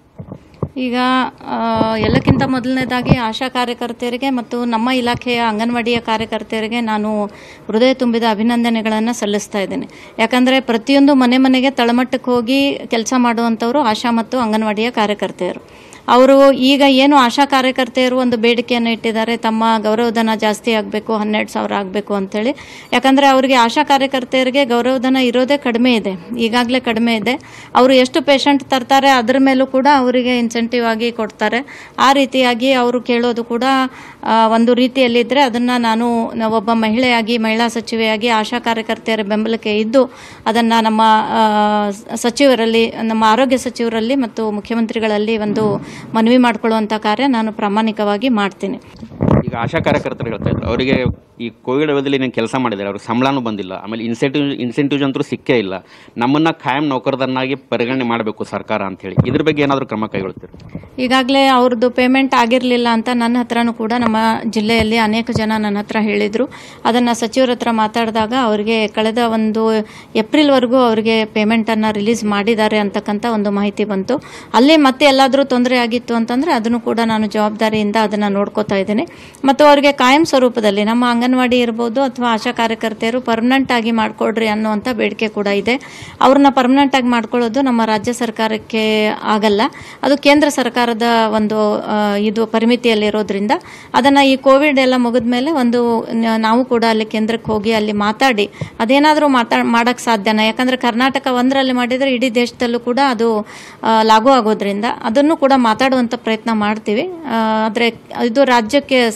ಈಗ ಆ, ಎಲ್ಲಕ್ಕಿಂತ ಮೊದಲನೇದಾಗಿ ಆಶಾ ಕಾರ್ಯಕರ್ತೆಯರಿಗೆ ಮತ್ತು ನಮ್ಮ ಇಲಾಖೆಯ ಅಂಗನವಾಡಿಯ ಕಾರ್ಯಕರ್ತೆಯರಿಗೆ ನಾನು ಹೃದಯ ತುಂಬಿದ ಅಭಿನಂದನೆಗಳನ್ನು ಸಲ್ಲಿಸ್ತಾ ಇದ್ದೇನೆ ಯಾಕಂದರೆ ಪ್ರತಿಯೊಂದು ಮನೆ ಮನೆಗೆ ತಳಮಟ್ಟಕ್ಕೆ ಹೋಗಿ ಕೆಲಸ ಮಾಡುವಂಥವರು ಆಶಾ ಮತ್ತು ಅಂಗನವಾಡಿಯ ಕಾರ್ಯಕರ್ತೆಯರು ಅವರು ಈಗ ಏನು ಆಶಾ ಕಾರ್ಯಕರ್ತೆಯರು ಒಂದು ಬೇಡಿಕೆಯನ್ನು ಇಟ್ಟಿದ್ದಾರೆ ತಮ್ಮ ಗೌರವಧನ ಜಾಸ್ತಿ ಆಗಬೇಕು ಹನ್ನೆರಡು ಸಾವಿರ ಆಗಬೇಕು ಅಂತೇಳಿ ಯಾಕಂದರೆ ಅವರಿಗೆ ಆಶಾ ಕಾರ್ಯಕರ್ತೆಯರಿಗೆ ಗೌರವಧನ ಇರೋದೇ ಕಡಿಮೆ ಇದೆ ಈಗಾಗಲೇ ಕಡಿಮೆ ಇದೆ ಅವರು ಎಷ್ಟು ಪೇಷಂಟ್ ತರ್ತಾರೆ ಅದರ ಮೇಲೂ ಕೂಡ ಅವರಿಗೆ ಇನ್ಸೆಂಟಿವ್ ಆಗಿ ಕೊಡ್ತಾರೆ ಆ ರೀತಿಯಾಗಿ ಅವರು ಕೇಳೋದು ಕೂಡ ಆ, ಒಂದು ರೀತಿಯಲ್ಲಿದ್ದರೆ ಅದನ್ನು ನಾನು ನ- ಒಬ್ಬ ಮಹಿಳೆಯಾಗಿ ಮಹಿಳಾ ಸಚಿವೆಯಾಗಿ ಆಶಾ ಕಾರ್ಯಕರ್ತೆಯರ ಬೆಂಬಲಕ್ಕೆ ಇದ್ದು ಅದನ್ನು ನಮ್ಮ ಆ, ಸಚಿವರಲ್ಲಿ ನಮ್ಮ ಆರೋಗ್ಯ ಸಚಿವರಲ್ಲಿ ಮತ್ತು ಮುಖ್ಯಮಂತ್ರಿಗಳಲ್ಲಿ ಒಂದು ಮನವಿ ಮಾಡಿಕೊಳ್ಳುವಂಥ ಕಾರ್ಯ ನಾನು ಪ್ರಾಮಾಣಿಕವಾಗಿ ಮಾಡ್ತೀನಿ ಈಗ ಆಶಾ ಕಾರ್ಯಕರ್ತರು ಹೇಳ್ತಾ ಇದ್ರು ಅವರಿಗೆ ಈ ಕೋವಿಡ್ ಅವಧಿಯಲ್ಲಿ నేను ಕೆಲಸ ಮಾಡಿದ್ದಾರೆ ಅವ್ರಿಗೆ ಸಂಬಳನೂ ಬಂದಿಲ್ಲ ಆಮೇಲೆ ಇನ್ಸೆಂಟಿವ್ ಇನ್ಸೆಂಟಿವ್ಸ್ ಅಂತೂ ಸಿಕ್ಕೇ ಇಲ್ಲ ನಮ್ಮನ್ನ ಖಾಯಂ ನೌಕರದನ್ನಾಗಿ ಪರಿಗಣನೆ ಮಾಡಬೇಕು ಸರ್ಕಾರ ಅಂತ ಹೇಳಿ ಇದ್ರ ಬಗ್ಗೆ ಏನಾದರೂ ಕ್ರಮ ಕೈಗೊಳ್ತೀರಿ ಈಗಾಗಲೇ ಅವ್ರದ್ದು ಪೇಮೆಂಟ್ ಆಗಿರಲಿಲ್ಲ ಅಂತ ನನ್ನ ಹತ್ರನೂ ಕೂಡ ನಮ್ಮ ಜಿಲ್ಲೆಯಲ್ಲಿ ಅನೇಕ ಜನ ನನ್ನ ಹತ್ರ ಹೇಳಿದರು ಅದನ್ನು ಸಚಿವರ ಹತ್ರ ಮಾತಾಡಿದಾಗ ಅವರಿಗೆ ಕಳೆದ ಒಂದು ಏಪ್ರಿಲ್ವರೆಗೂ ಅವರಿಗೆ ಪೇಮೆಂಟನ್ನು ರಿಲೀಸ್ ಮಾಡಿದ್ದಾರೆ ಅಂತಕ್ಕಂಥ ಒಂದು ಮಾಹಿತಿ ಬಂತು ಅಲ್ಲಿ ಮತ್ತೆ ಎಲ್ಲಾದರೂ ತೊಂದರೆ ಆಗಿತ್ತು ಅಂತಂದರೆ ಅದನ್ನು ಕೂಡ ನಾನು ಜವಾಬ್ದಾರಿಯಿಂದ ಅದನ್ನು ನೋಡ್ಕೋತಾ ಇದ್ದೀನಿ ಮತ್ತು ಅವರಿಗೆ ಕಾಯಂ ಸ್ವರೂಪದಲ್ಲಿ ನಮ್ಮ ಅಂಗನವಾಡಿ ಇರ್ಬೋದು ಅಥವಾ ಆಶಾ ಕಾರ್ಯಕರ್ತೆಯರು ಪರ್ಮನೆಂಟ್ ಆಗಿ ಮಾಡಿಕೊಡ್ರಿ ಅನ್ನುವಂಥ ಬೇಡಿಕೆ ಕೂಡ ಇದೆ ಅವ್ರನ್ನ ಪರ್ಮನೆಂಟ್ ಆಗಿ ಮಾಡ್ಕೊಳ್ಳೋದು ನಮ್ಮ ರಾಜ್ಯ ಸರ್ಕಾರಕ್ಕೆ ಆಗಲ್ಲ ಅದು ಕೇಂದ್ರ ಸರ್ಕಾರದ ಒಂದು ಆ, ಇದು ಪರಿಮಿತಿಯಲ್ಲಿರೋದ್ರಿಂದ ಅದನ್ನು ಈ ಕೋವಿಡ್ ಎಲ್ಲ ಮುಗಿದ ಮೇಲೆ ಒಂದು ನ- ನಾವು ಕೂಡ ಅಲ್ಲಿ ಕೇಂದ್ರಕ್ಕೆ ಹೋಗಿ ಅಲ್ಲಿ ಮಾತಾಡಿ ಅದೇನಾದರೂ ಮಾತಾ ಮಾಡೋಕ್ಕೆ ಸಾಧ್ಯನಾ ಯಾಕಂದರೆ ಕರ್ನಾಟಕ ಒಂದರಲ್ಲಿ ಮಾಡಿದರೆ ಇಡೀ ದೇಶದಲ್ಲೂ ಕೂಡ ಅದು ಆ, ಲಾಗೂ ಆಗೋದ್ರಿಂದ ಅದನ್ನು ಕೂಡ ಮಾತಾಡುವಂಥ ಪ್ರಯತ್ನ ಮಾಡ್ತೀವಿ ಆದರೆ ಇದು ರಾಜ್ಯಕ್ಕೆ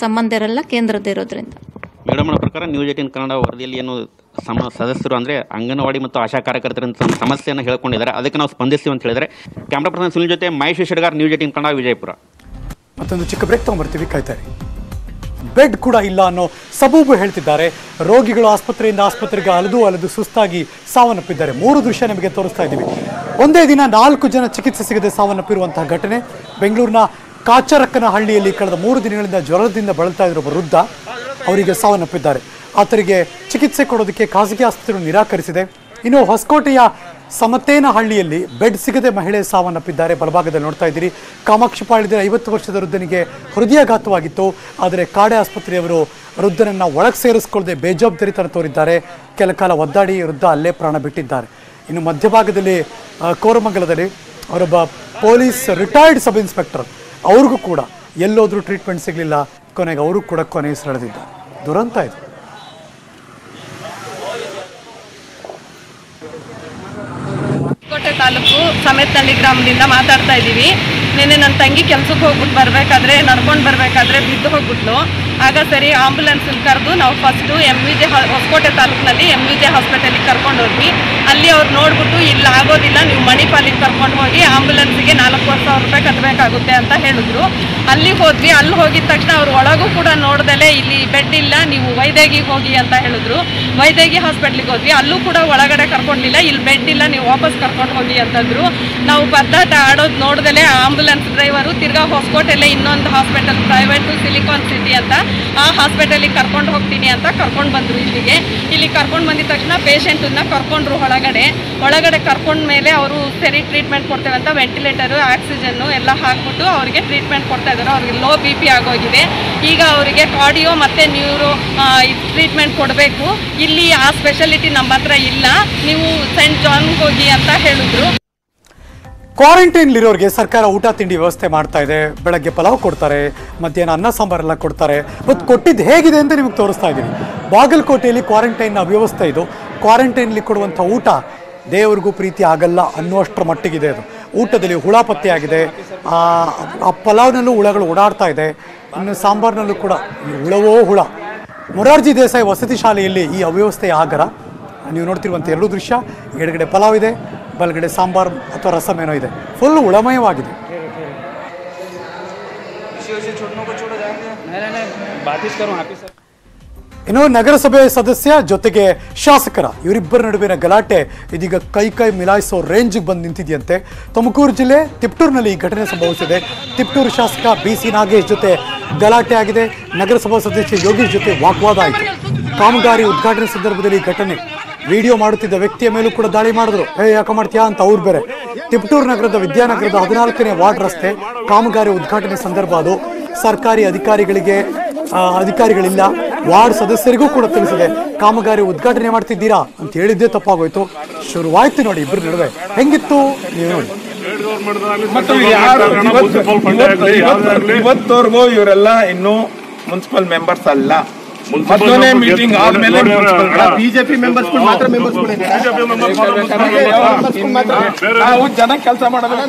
ಸಂಬಂಧಿರಲ್ಲ ಕೇಂದ್ರದ್ದಿರೋದ್ರಿಂದ ಮೇಡಮ್ ಅವರ ಪ್ರಕಾರ ನ್ಯೂಸ್ ಏಟಿನ್ ಕನ್ನಡ ವರದಿಯಲ್ಲಿ ಏನು ಸಮ ಸದಸ್ಯರು ಅಂದರೆ ಅಂಗನವಾಡಿ ಮತ್ತು ಆಶಾ ಕಾರ್ಯಕರ್ತರಿಂದ ತಮ್ಮ ಸಮಸ್ಯೆಯನ್ನು ಹೇಳ್ಕೊಂಡಿದ್ದಾರೆ ಅದಕ್ಕೆ ನಾವು ಸ್ಪಂದಿಸ್ತೀವಿ ಅಂತ ಹೇಳಿದರೆ ಕ್ಯಾಮ್ರಾ ಪರ್ಸನ್ ಸುನಿಲ್ ಜೊತೆ ಮಹೇಶ್ ಶೆಡ್ಗಾರ್ ನ್ಯೂಸ್ ಏಟಿನ್ ಕನ್ನಡ ವಿಜಯಪುರ ಮತ್ತೊಂದು ಚಿಕ್ಕ ಬ್ರೇಕ್ ತಗೊಂಡ್ಬರ್ತೀವಿ ಕಾಯ್ತಾರೆ ಬೆಡ್ ಕೂಡ ಇಲ್ಲ ಅನ್ನೋ ಸಬೂಬು ಹೇಳ್ತಿದ್ದಾರೆ ರೋಗಿಗಳು ಆಸ್ಪತ್ರೆಯಿಂದ ಆಸ್ಪತ್ರೆಗೆ ಅಲೆದು ಅಲೆದು ಸುಸ್ತಾಗಿ ಸಾವನ್ನಪ್ಪಿದ್ದಾರೆ ಮೂರು ದೃಶ್ಯ ನಿಮಗೆ ತೋರಿಸ್ತಾ ಇದ್ದೀವಿ ಒಂದೇ ದಿನ ನಾಲ್ಕು ಜನ ಚಿಕಿತ್ಸೆ ಸಿಗದೆ ಸಾವನ್ನಪ್ಪಿರುವಂತಹ ಘಟನೆ ಬೆಂಗಳೂರಿನ ಕಾಚರಕ್ಕನಹಳ್ಳಿಯಲ್ಲಿ ಕಳೆದ ಮೂರು ದಿನಗಳಿಂದ ಜ್ವರದಿಂದ ಬಳಲ್ತಾ ಇರುವ ವೃದ್ಧ ಅವರಿಗೆ ಸಾವನ್ನಪ್ಪಿದ್ದಾರೆ ಆತರಿಗೆ ಚಿಕಿತ್ಸೆ ಕೊಡೋದಕ್ಕೆ ಖಾಸಗಿ ಆಸ್ಪತ್ರೆಗಳು ನಿರಾಕರಿಸಿದೆ ಇನ್ನು ಹೊಸಕೋಟೆಯ ಸಮತೇನಹಳ್ಳಿಯಲ್ಲಿ ಬೆಡ್ ಸಿಗದೆ ಮಹಿಳೆ ಸಾವನ್ನಪ್ಪಿದ್ದಾರೆ ಬಲಭಾಗದಲ್ಲಿ ನೋಡ್ತಾ ಇದ್ದೀರಿ ಕಾಮಾಕ್ಷಿಪಾಳ್ಯದ ಐವತ್ತು ವರ್ಷದ ವೃದ್ಧನಿಗೆ ಹೃದಯಾಘಾತವಾಗಿತ್ತು ಆದರೆ ಕಾಡೆ ಆಸ್ಪತ್ರೆಯವರು ವೃದ್ಧನನ್ನ ಒಳಗೆ ಸೇರಿಸ್ಕೊಳ್ಳದೆ ಬೇಜವಾಬ್ದಾರಿತನ ತೋರಿದ್ದಾರೆ ಕೆಲ ಕಾಲ ಒದ್ದಾಡಿ ವೃದ್ಧ ಅಲ್ಲೇ ಪ್ರಾಣ ಬಿಟ್ಟಿದ್ದಾರೆ ಇನ್ನು ಮಧ್ಯಭಾಗದಲ್ಲಿ ಆ, ಕೋರಮಂಗಲದಲ್ಲಿ ಅವರೊಬ್ಬ ಪೊಲೀಸ್ ರಿಟೈರ್ಡ್ ಸಬ್ ಇನ್ಸ್ಪೆಕ್ಟರ್ ಅವ್ರಿಗೂ ಕೂಡ ಎಲ್ಲೋದ್ರೂ ಟ್ರೀಟ್ಮೆಂಟ್ ಸಿಗಲಿಲ್ಲ ಕೊನೆಗೆ ಅವರು ಕೂಡ ಕೊನೆ ಹೆಸರೆಳೆದಿದ್ದಾರೆ ದುರಂತ ಇದು ಕೋಟೆ ತಾಲೂಕು ಸಮೇತನಹಳ್ಳಿ ಗ್ರಾಮದಿಂದ ಮಾತಾಡ್ತಾ ಇದ್ದೀವಿ ನಿನ್ನೆ ನನ್ನ ತಂಗಿ ಕೆಲ್ಸಕ್ಕೆ ಹೋಗ್ಬಿಟ್ಟು ಬರಬೇಕಾದ್ರೆ ನಡ್ಕೊಂಡು ಬರಬೇಕಾದ್ರೆ ಬಿದ್ದು ಹೋಗ್ಬಿಟ್ಲು ಆಗ ಸರಿ ಆಂಬುಲೆನ್ಸ್ ಕರೆದು ನಾವು first M V J Hoskote ತಾಲೂಕಿನಲ್ಲಿ ಎಮ್ ವಿ ಜೆ ಹಾಸ್ಪಿಟಲಿಗೆ ಕರ್ಕೊಂಡು ಹೋದ್ವಿ ಅಲ್ಲಿ ಅವ್ರು ನೋಡ್ಬಿಟ್ಟು ಇಲ್ಲಿ ಆಗೋದಿಲ್ಲ ನೀವು ಮಣಿಪಾಲಿಗೆ ಕರ್ಕೊಂಡು ಹೋಗಿ ಆಂಬುಲೆನ್ಸ್ಗೆ ನಾಲ್ಕೂವರೆ ಸಾವಿರ ರೂಪಾಯಿ ಕಟ್ಟಬೇಕಾಗುತ್ತೆ ಅಂತ ಹೇಳಿದ್ರು ಅಲ್ಲಿ ಹೋದ್ವಿ ಅಲ್ಲಿ ಹೋಗಿದ ತಕ್ಷಣ ಅವ್ರು ಒಳಗೂ ಕೂಡ ನೋಡ್ದಲೆ ಇಲ್ಲಿ ಬೆಡ್ ಇಲ್ಲ ನೀವು ವೈದೇಗಿಗೆ ಹೋಗಿ ಅಂತ ಹೇಳಿದ್ರು ವೈದೇಗಿ ಹಾಸ್ಪಿಟ್ಲಿಗೆ ಹೋದ್ವಿ ಅಲ್ಲೂ ಕೂಡ ಒಳಗಡೆ ಕರ್ಕೊಂಡಿಲ್ಲ ಇಲ್ಲಿ ಬೆಡ್ ಇಲ್ಲ ನೀವು ವಾಪಸ್ ಕರ್ಕೊಂಡು ಹೋಗಿ ಅಂತಂದ್ರು ನಾವು ಪದ್ದಾಟ ಆಡೋದು ನೋಡ್ದಲೆ ಆಂಬುಲೆನ್ಸ್ ಡ್ರೈವರು ತಿರ್ಗಾ ಹೊಸಕೋಟೆಲ್ಲೇ ಇನ್ನೊಂದು ಹಾಸ್ಪಿಟಲ್ ಪ್ರೈವೇಟು ಸಿಲಿಕಾನ್ ಸಿಟಿ ಅಂತ ಆ ಹಾಸ್ಪಿಟಲಿಗೆ ಕರ್ಕೊಂಡು ಹೋಗ್ತೀನಿ ಅಂತ ಕರ್ಕೊಂಡು ಬಂದರು ಇಲ್ಲಿಗೆ ಇಲ್ಲಿ ಕರ್ಕೊಂಡು ಬಂದಿದ ತಕ್ಷಣ ಪೇಷಂಟನ್ನ ಕರ್ಕೊಂಡ್ರು ಒಳಗಡೆ ಒಳಗಡೆ ಕರ್ಕೊಂಡ ಮೇಲೆ ಅವರು ಸರಿ ಟ್ರೀಟ್ಮೆಂಟ್ ಕೊಡ್ತೇವೆ ಅಂತ ವೆಂಟಿಲೇಟರು ಆಕ್ಸಿಜನ್ನು ಎಲ್ಲ ಹಾಕ್ಬಿಟ್ಟು ಅವರಿಗೆ ಟ್ರೀಟ್ಮೆಂಟ್ ಕೊಡ್ತಾ ಇದ್ದಾರೆ ಅವ್ರಿಗೆ ಲೋ ಬಿ ಪಿ ಆಗೋಗಿದೆ ಈಗ ಅವರಿಗೆ ಕಾರ್ಡಿಯೋ ಮತ್ತು ನ್ಯೂರೋ ಟ್ರೀಟ್ಮೆಂಟ್ ಕೊಡಬೇಕು ಇಲ್ಲಿ ಆ ಸ್ಪೆಷಾಲಿಟಿ ನಮ್ಮ ಹತ್ರ ಇಲ್ಲ ನೀವು ಸೆಂಟ್ ಜಾನ್ಗೆ ಹೋಗಿ ಅಂತ ಹೇಳಿದ್ರು ಕ್ವಾರಂಟೈನ್ಲಿರೋರಿಗೆ ಸರ್ಕಾರ ಊಟ ತಿಂಡಿ ವ್ಯವಸ್ಥೆ ಮಾಡ್ತಾ ಇದೆ ಬೆಳಗ್ಗೆ ಪಲಾವ್ ಕೊಡ್ತಾರೆ ಮಧ್ಯಾಹ್ನ ಅನ್ನ ಸಾಂಬಾರೆಲ್ಲ ಕೊಡ್ತಾರೆ ಮತ್ತು ಕೊಟ್ಟಿದ್ದು ಹೇಗಿದೆ ಅಂತ ನಿಮಗೆ ತೋರಿಸ್ತಾ ಇದ್ದೀನಿ ಬಾಗಲಕೋಟೆಯಲ್ಲಿ ಕ್ವಾರಂಟೈನ್ ಅವ್ಯವಸ್ಥೆ ಇದು ಕ್ವಾರಂಟೈನ್ಲಿ ಕೊಡುವಂಥ ಊಟ ದೇವ್ರಿಗೂ ಪ್ರೀತಿ ಆಗಲ್ಲ ಅನ್ನುವಷ್ಟರ ಮಟ್ಟಿಗಿದೆ ಅದು ಊಟದಲ್ಲಿ ಹುಳ ಪತ್ತೆ ಆಗಿದೆ ಆ ಆ ಪಲಾವ್ನಲ್ಲೂ ಹುಳಗಳು ಓಡಾಡ್ತಾ ಇದೆ ಇನ್ನು ಸಾಂಬಾರ್ನಲ್ಲೂ ಕೂಡ ಈ ಹುಳವೋ ಹುಳ ಮೊರಾರ್ಜಿ ದೇಸಾಯಿ ವಸತಿ ಶಾಲೆಯಲ್ಲಿ ಈ ಅವ್ಯವಸ್ಥೆಯ ಆಗರ ನೀವು ನೋಡ್ತಿರುವಂಥ ಎರಡೂ ದೃಶ್ಯ ಎಡಗಡೆ ಪಲಾವ್ ಇದೆ ಬಲಗಡೆ ಸಾಂಬಾರ್ ಅಥವಾ ರಸಮ್ ಏನೋ ಇದೆ ಫುಲ್ ಉಳಮಯವಾಗಿದೆ ಇನ್ನು ನಗರಸಭೆ ಸದಸ್ಯ ಜೊತೆಗೆ ಶಾಸಕರ ಇವರಿಬ್ಬರ ನಡುವಿನ ಗಲಾಟೆ ಇದೀಗ ಕೈ ಕೈ ಮಿಲಾಯಿಸೋ ರೇಂಜ್ಗೆ ಬಂದು ನಿಂತಿದೆಯಂತೆ ತುಮಕೂರು ಜಿಲ್ಲೆ ತಿಪ್ಟೂರಿನಲ್ಲಿ ಈ ಘಟನೆ ಸಂಭವಿಸಿದೆ ತಿಪ್ಟೂರು ಶಾಸಕ ಬಿ ಸಿ ನಾಗೇಶ್ ಜೊತೆ ಗಲಾಟೆ ಆಗಿದೆ ನಗರಸಭಾ ಸದಸ್ಯ ಯೋಗೀಶ್ ಜೊತೆ ವಾಗ್ವಾದ ಆಯಿತು ಕಾಮಗಾರಿ ಉದ್ಘಾಟನೆ ಸಂದರ್ಭದಲ್ಲಿ ಈ ಘಟನೆ ವಿಡಿಯೋ ಮಾಡುತ್ತಿದ್ದ ವ್ಯಕ್ತಿಯ ಮೇಲೂ ಕೂಡ ದಾಳಿ ಮಾಡಿದ್ರು ಏ ಯಾಕೆ ಮಾಡ್ತೀಯಾ ಅಂತ ಅವ್ರು ಬೇರೆ ತಿಪ್ಟೂರು ನಗರದ ವಿದ್ಯಾನಗರದ ಹದಿನಾಲ್ಕನೇ ವಾರ್ಡ್ ರಸ್ತೆ ಕಾಮಗಾರಿ ಉದ್ಘಾಟನೆ ಸಂದರ್ಭ ಅದು ಸರ್ಕಾರಿ ಅಧಿಕಾರಿಗಳಿಗೆ ಆ, ಅಧಿಕಾರಿಗಳಿಲ್ಲ ವಾರ್ಡ್ ಸದಸ್ಯರಿಗೂ ಕೂಡ ತಿಳಿಸಿದೆ ಕಾಮಗಾರಿ ಉದ್ಘಾಟನೆ ಮಾಡ್ತಿದ್ದೀರಾ ಅಂತ ಹೇಳಿದ್ದೇ ತಪ್ಪಾಗೋಯ್ತು ಶುರುವಾಯ್ತು ನೋಡಿ ಇಬ್ಬರ ನಡುವೆ ಹೆಂಗಿತ್ತು ನೀವು ನೋಡಿ ಮತ್ತು ಯಾರು ಇವತ್ತು- ಇವತ್ತು- ಇವತ್ತು- ಇವತ್ತವರೆಗೂ ಇವರೆಲ್ಲ ಇನ್ನು ಮುನ್ಸಿಪಲ್ ಮೆಂಬರ್ಸ್ ಅಲ್ಲ ಮೊದಲನೇ ಮೀಟಿಂಗ್ ಆದ್ಮೇಲೆ ಬಿಜೆಪಿ ಮೆಂಬರ್ಸ್ ಮಾತ್ರ ಮೆಂಬರ್ಸ್ ನಾವು ಜನ ಕೆಲಸ ಮಾಡಬೇಕು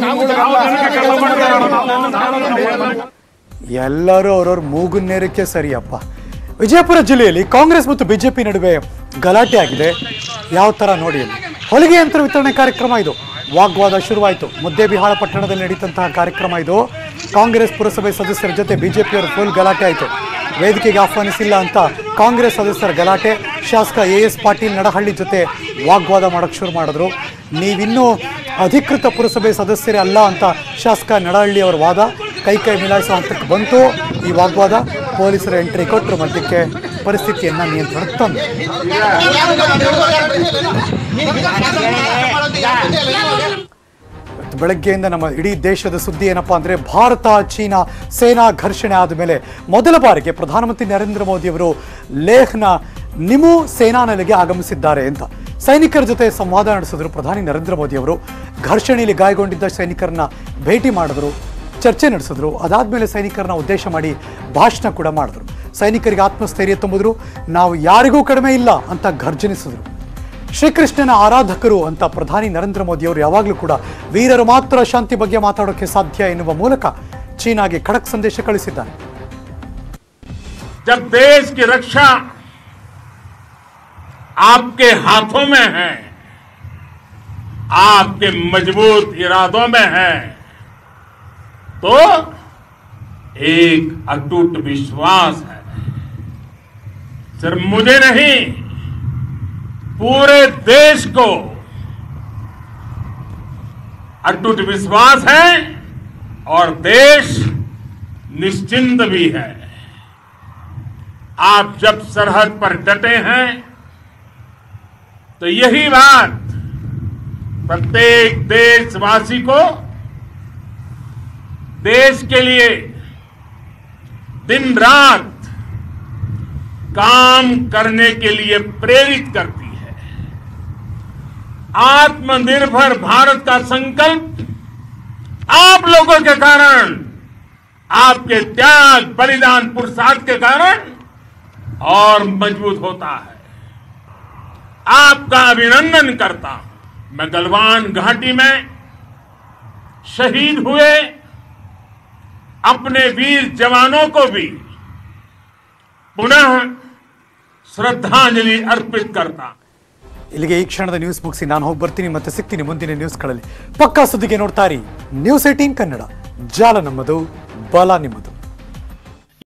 ಎಲ್ಲರೂ ಅವ್ರವ್ರ ಮೂಗುನ್ನೇರಕ್ಕೆ ಸರಿಯಪ್ಪ ವಿಜಯಪುರ ಜಿಲ್ಲೆಯಲ್ಲಿ ಕಾಂಗ್ರೆಸ್ ಮತ್ತು ಬಿಜೆಪಿ ನಡುವೆ ಗಲಾಟೆ ಆಗಿದೆ ಯಾವ ತರ ನೋಡಿ ಅಲ್ಲಿ. ಹೊಲಿಗೆ ಯಂತ್ರ ವಿತರಣೆ ಕಾರ್ಯಕ್ರಮ ಇದು ವಾಗ್ವಾದ ಶುರುವಾಯಿತು ಮುದ್ದೇಬಿಹಾಳ ಪಟ್ಟಣದಲ್ಲಿ ನಡೀತಂತಹ ಕಾರ್ಯಕ್ರಮ ಇದು ಕಾಂಗ್ರೆಸ್ ಪುರಸಭೆ ಸದಸ್ಯರ ಜೊತೆ ಬಿಜೆಪಿಯವರು ಫುಲ್ ಗಲಾಟೆ ಆಯಿತು ವೇದಿಕೆಗೆ ಆಹ್ವಾನಿಸಿಲ್ಲ ಅಂತ ಕಾಂಗ್ರೆಸ್ ಸದಸ್ಯರ ಗಲಾಟೆ ಶಾಸಕ ಎ ಎಸ್ ಪಾಟೀಲ್ ನಡಹಳ್ಳಿ ಜೊತೆ ವಾಗ್ವಾದ ಮಾಡೋಕ್ಕೆ ಶುರು ಮಾಡಿದ್ರು ನೀವಿನ್ನೂ ಅಧಿಕೃತ ಪುರಸಭೆ ಸದಸ್ಯರೇ ಅಲ್ಲ ಅಂತ ಶಾಸಕ ನಡಹಳ್ಳಿ ಅವರ ವಾದ ಕೈ ಕೈ ಮಿಲಾಯಿಸೋ ಹಂತಕ್ಕೆ ಬಂತು ಈ ವಾಗ್ವಾದ ಪೊಲೀಸರ ಎಂಟ್ರಿ ಕೊಟ್ಟರು ಮಧ್ಯಕ್ಕೆ ಪರಿಸ್ಥಿತಿಯನ್ನ ನಿಯಂತ್ರಣಕ್ಕೆ ತಂದು ಇವತ್ತು ಬೆಳಗ್ಗೆಯಿಂದ ನಮ್ಮ ಇಡೀ ದೇಶದ ಸುದ್ದಿ ಏನಪ್ಪಾ ಅಂದ್ರೆ ಭಾರತ ಚೀನಾ ಸೇನಾ ಘರ್ಷಣೆ ಆದ ಮೇಲೆ ಮೊದಲ ಬಾರಿಗೆ ಪ್ರಧಾನಮಂತ್ರಿ ನರೇಂದ್ರ ಮೋದಿ ಅವರು ಲೇಹ್ನ ನಿಮು ಸೇನಾ ನೆಲೆಗೆ ಆಗಮಿಸಿದ್ದಾರೆ ಅಂತ ಸೈನಿಕರ ಜೊತೆ ಸಂವಾದ ನಡೆಸಿದ್ರು ಪ್ರಧಾನಿ ನರೇಂದ್ರ ಮೋದಿ ಅವರು ಘರ್ಷಣೆಯಲ್ಲಿ ಗಾಯಗೊಂಡಿದ್ದ ಸೈನಿಕರನ್ನ ಭೇಟಿ ಮಾಡಿದ್ರು ಚರ್ಚೆ ನಡೆಸಿದ್ರು ಅದಾದ್ಮೇಲೆ ಸೈನಿಕರನ್ನ ಉದ್ದೇಶ ಮಾಡಿ ಭಾಷಣ ಕೂಡ ಮಾಡಿದ್ರು ಸೈನಿಕರಿಗೆ ಆತ್ಮಸ್ಥೈರ್ಯ ತುಂಬಿದ್ರು ನಾವು ಯಾರಿಗೂ ಕಡಿಮೆ ಇಲ್ಲ ಅಂತ ಘರ್ಜನಿಸಿದ್ರು ಶ್ರೀಕೃಷ್ಣನ ಆರಾಧಕರು ಅಂತ ಪ್ರಧಾನಿ ನರೇಂದ್ರ ಮೋದಿ ಅವರು ಯಾವಾಗಲೂ ಕೂಡ ವೀರರು ಮಾತ್ರ ಶಾಂತಿ ಬಗ್ಗೆ ಮಾತಾಡೋಕೆ ಸಾಧ್ಯ ಎನ್ನುವ ಮೂಲಕ ಚೀನಾಗೆ ಖಡಕ್ ಸಂದೇಶ ಕಳಿಸಿದ್ದಾರೆ जब देश की रक्षा आपके हाथों में है आपके मजबूत इरादों में है तो एक अटूट विश्वास है सिर्फ मुझे नहीं पूरे देश को अटूट विश्वास है और देश निश्चिंत भी है आप जब सरहद पर डटे हैं तो यही बात प्रत्येक देशवासी को देश के लिए दिन रात काम करने के लिए प्रेरित करती है आत्मनिर्भर भारत का संकल्प आप लोगों के कारण आपके त्याग बलिदान पुरुषार्थ के कारण और मजबूत होता है आपका अभिनंदन करता हूं मैं गलवान घाटी में शहीद हुए अपने वीर जवानों को भी पुनः ಶ್ರದ್ಧಾಂಜಲಿ ಅರ್ಪಿತ್ ಕರ್ತಾ ಇಲ್ಲಿಗೆ ಈ ಕ್ಷಣದ ನ್ಯೂಸ್ ಮುಗಿಸಿ ನಾನು ಹೋಗಿ ಬರ್ತೀನಿ ಮತ್ತೆ ಸಿಗ್ತೀನಿ ಮುಂದಿನ ನ್ಯೂಸ್ಗಳಲ್ಲಿ ಪಕ್ಕಾ ಸುದ್ದಿಗೆ ನೋಡ್ತಾರಿ ನ್ಯೂಸ್ ಏಟೀನ್ ಕನ್ನಡ ಜಾಲ ನಮ್ಮದು ಬಲ ನಿಮ್ಮದು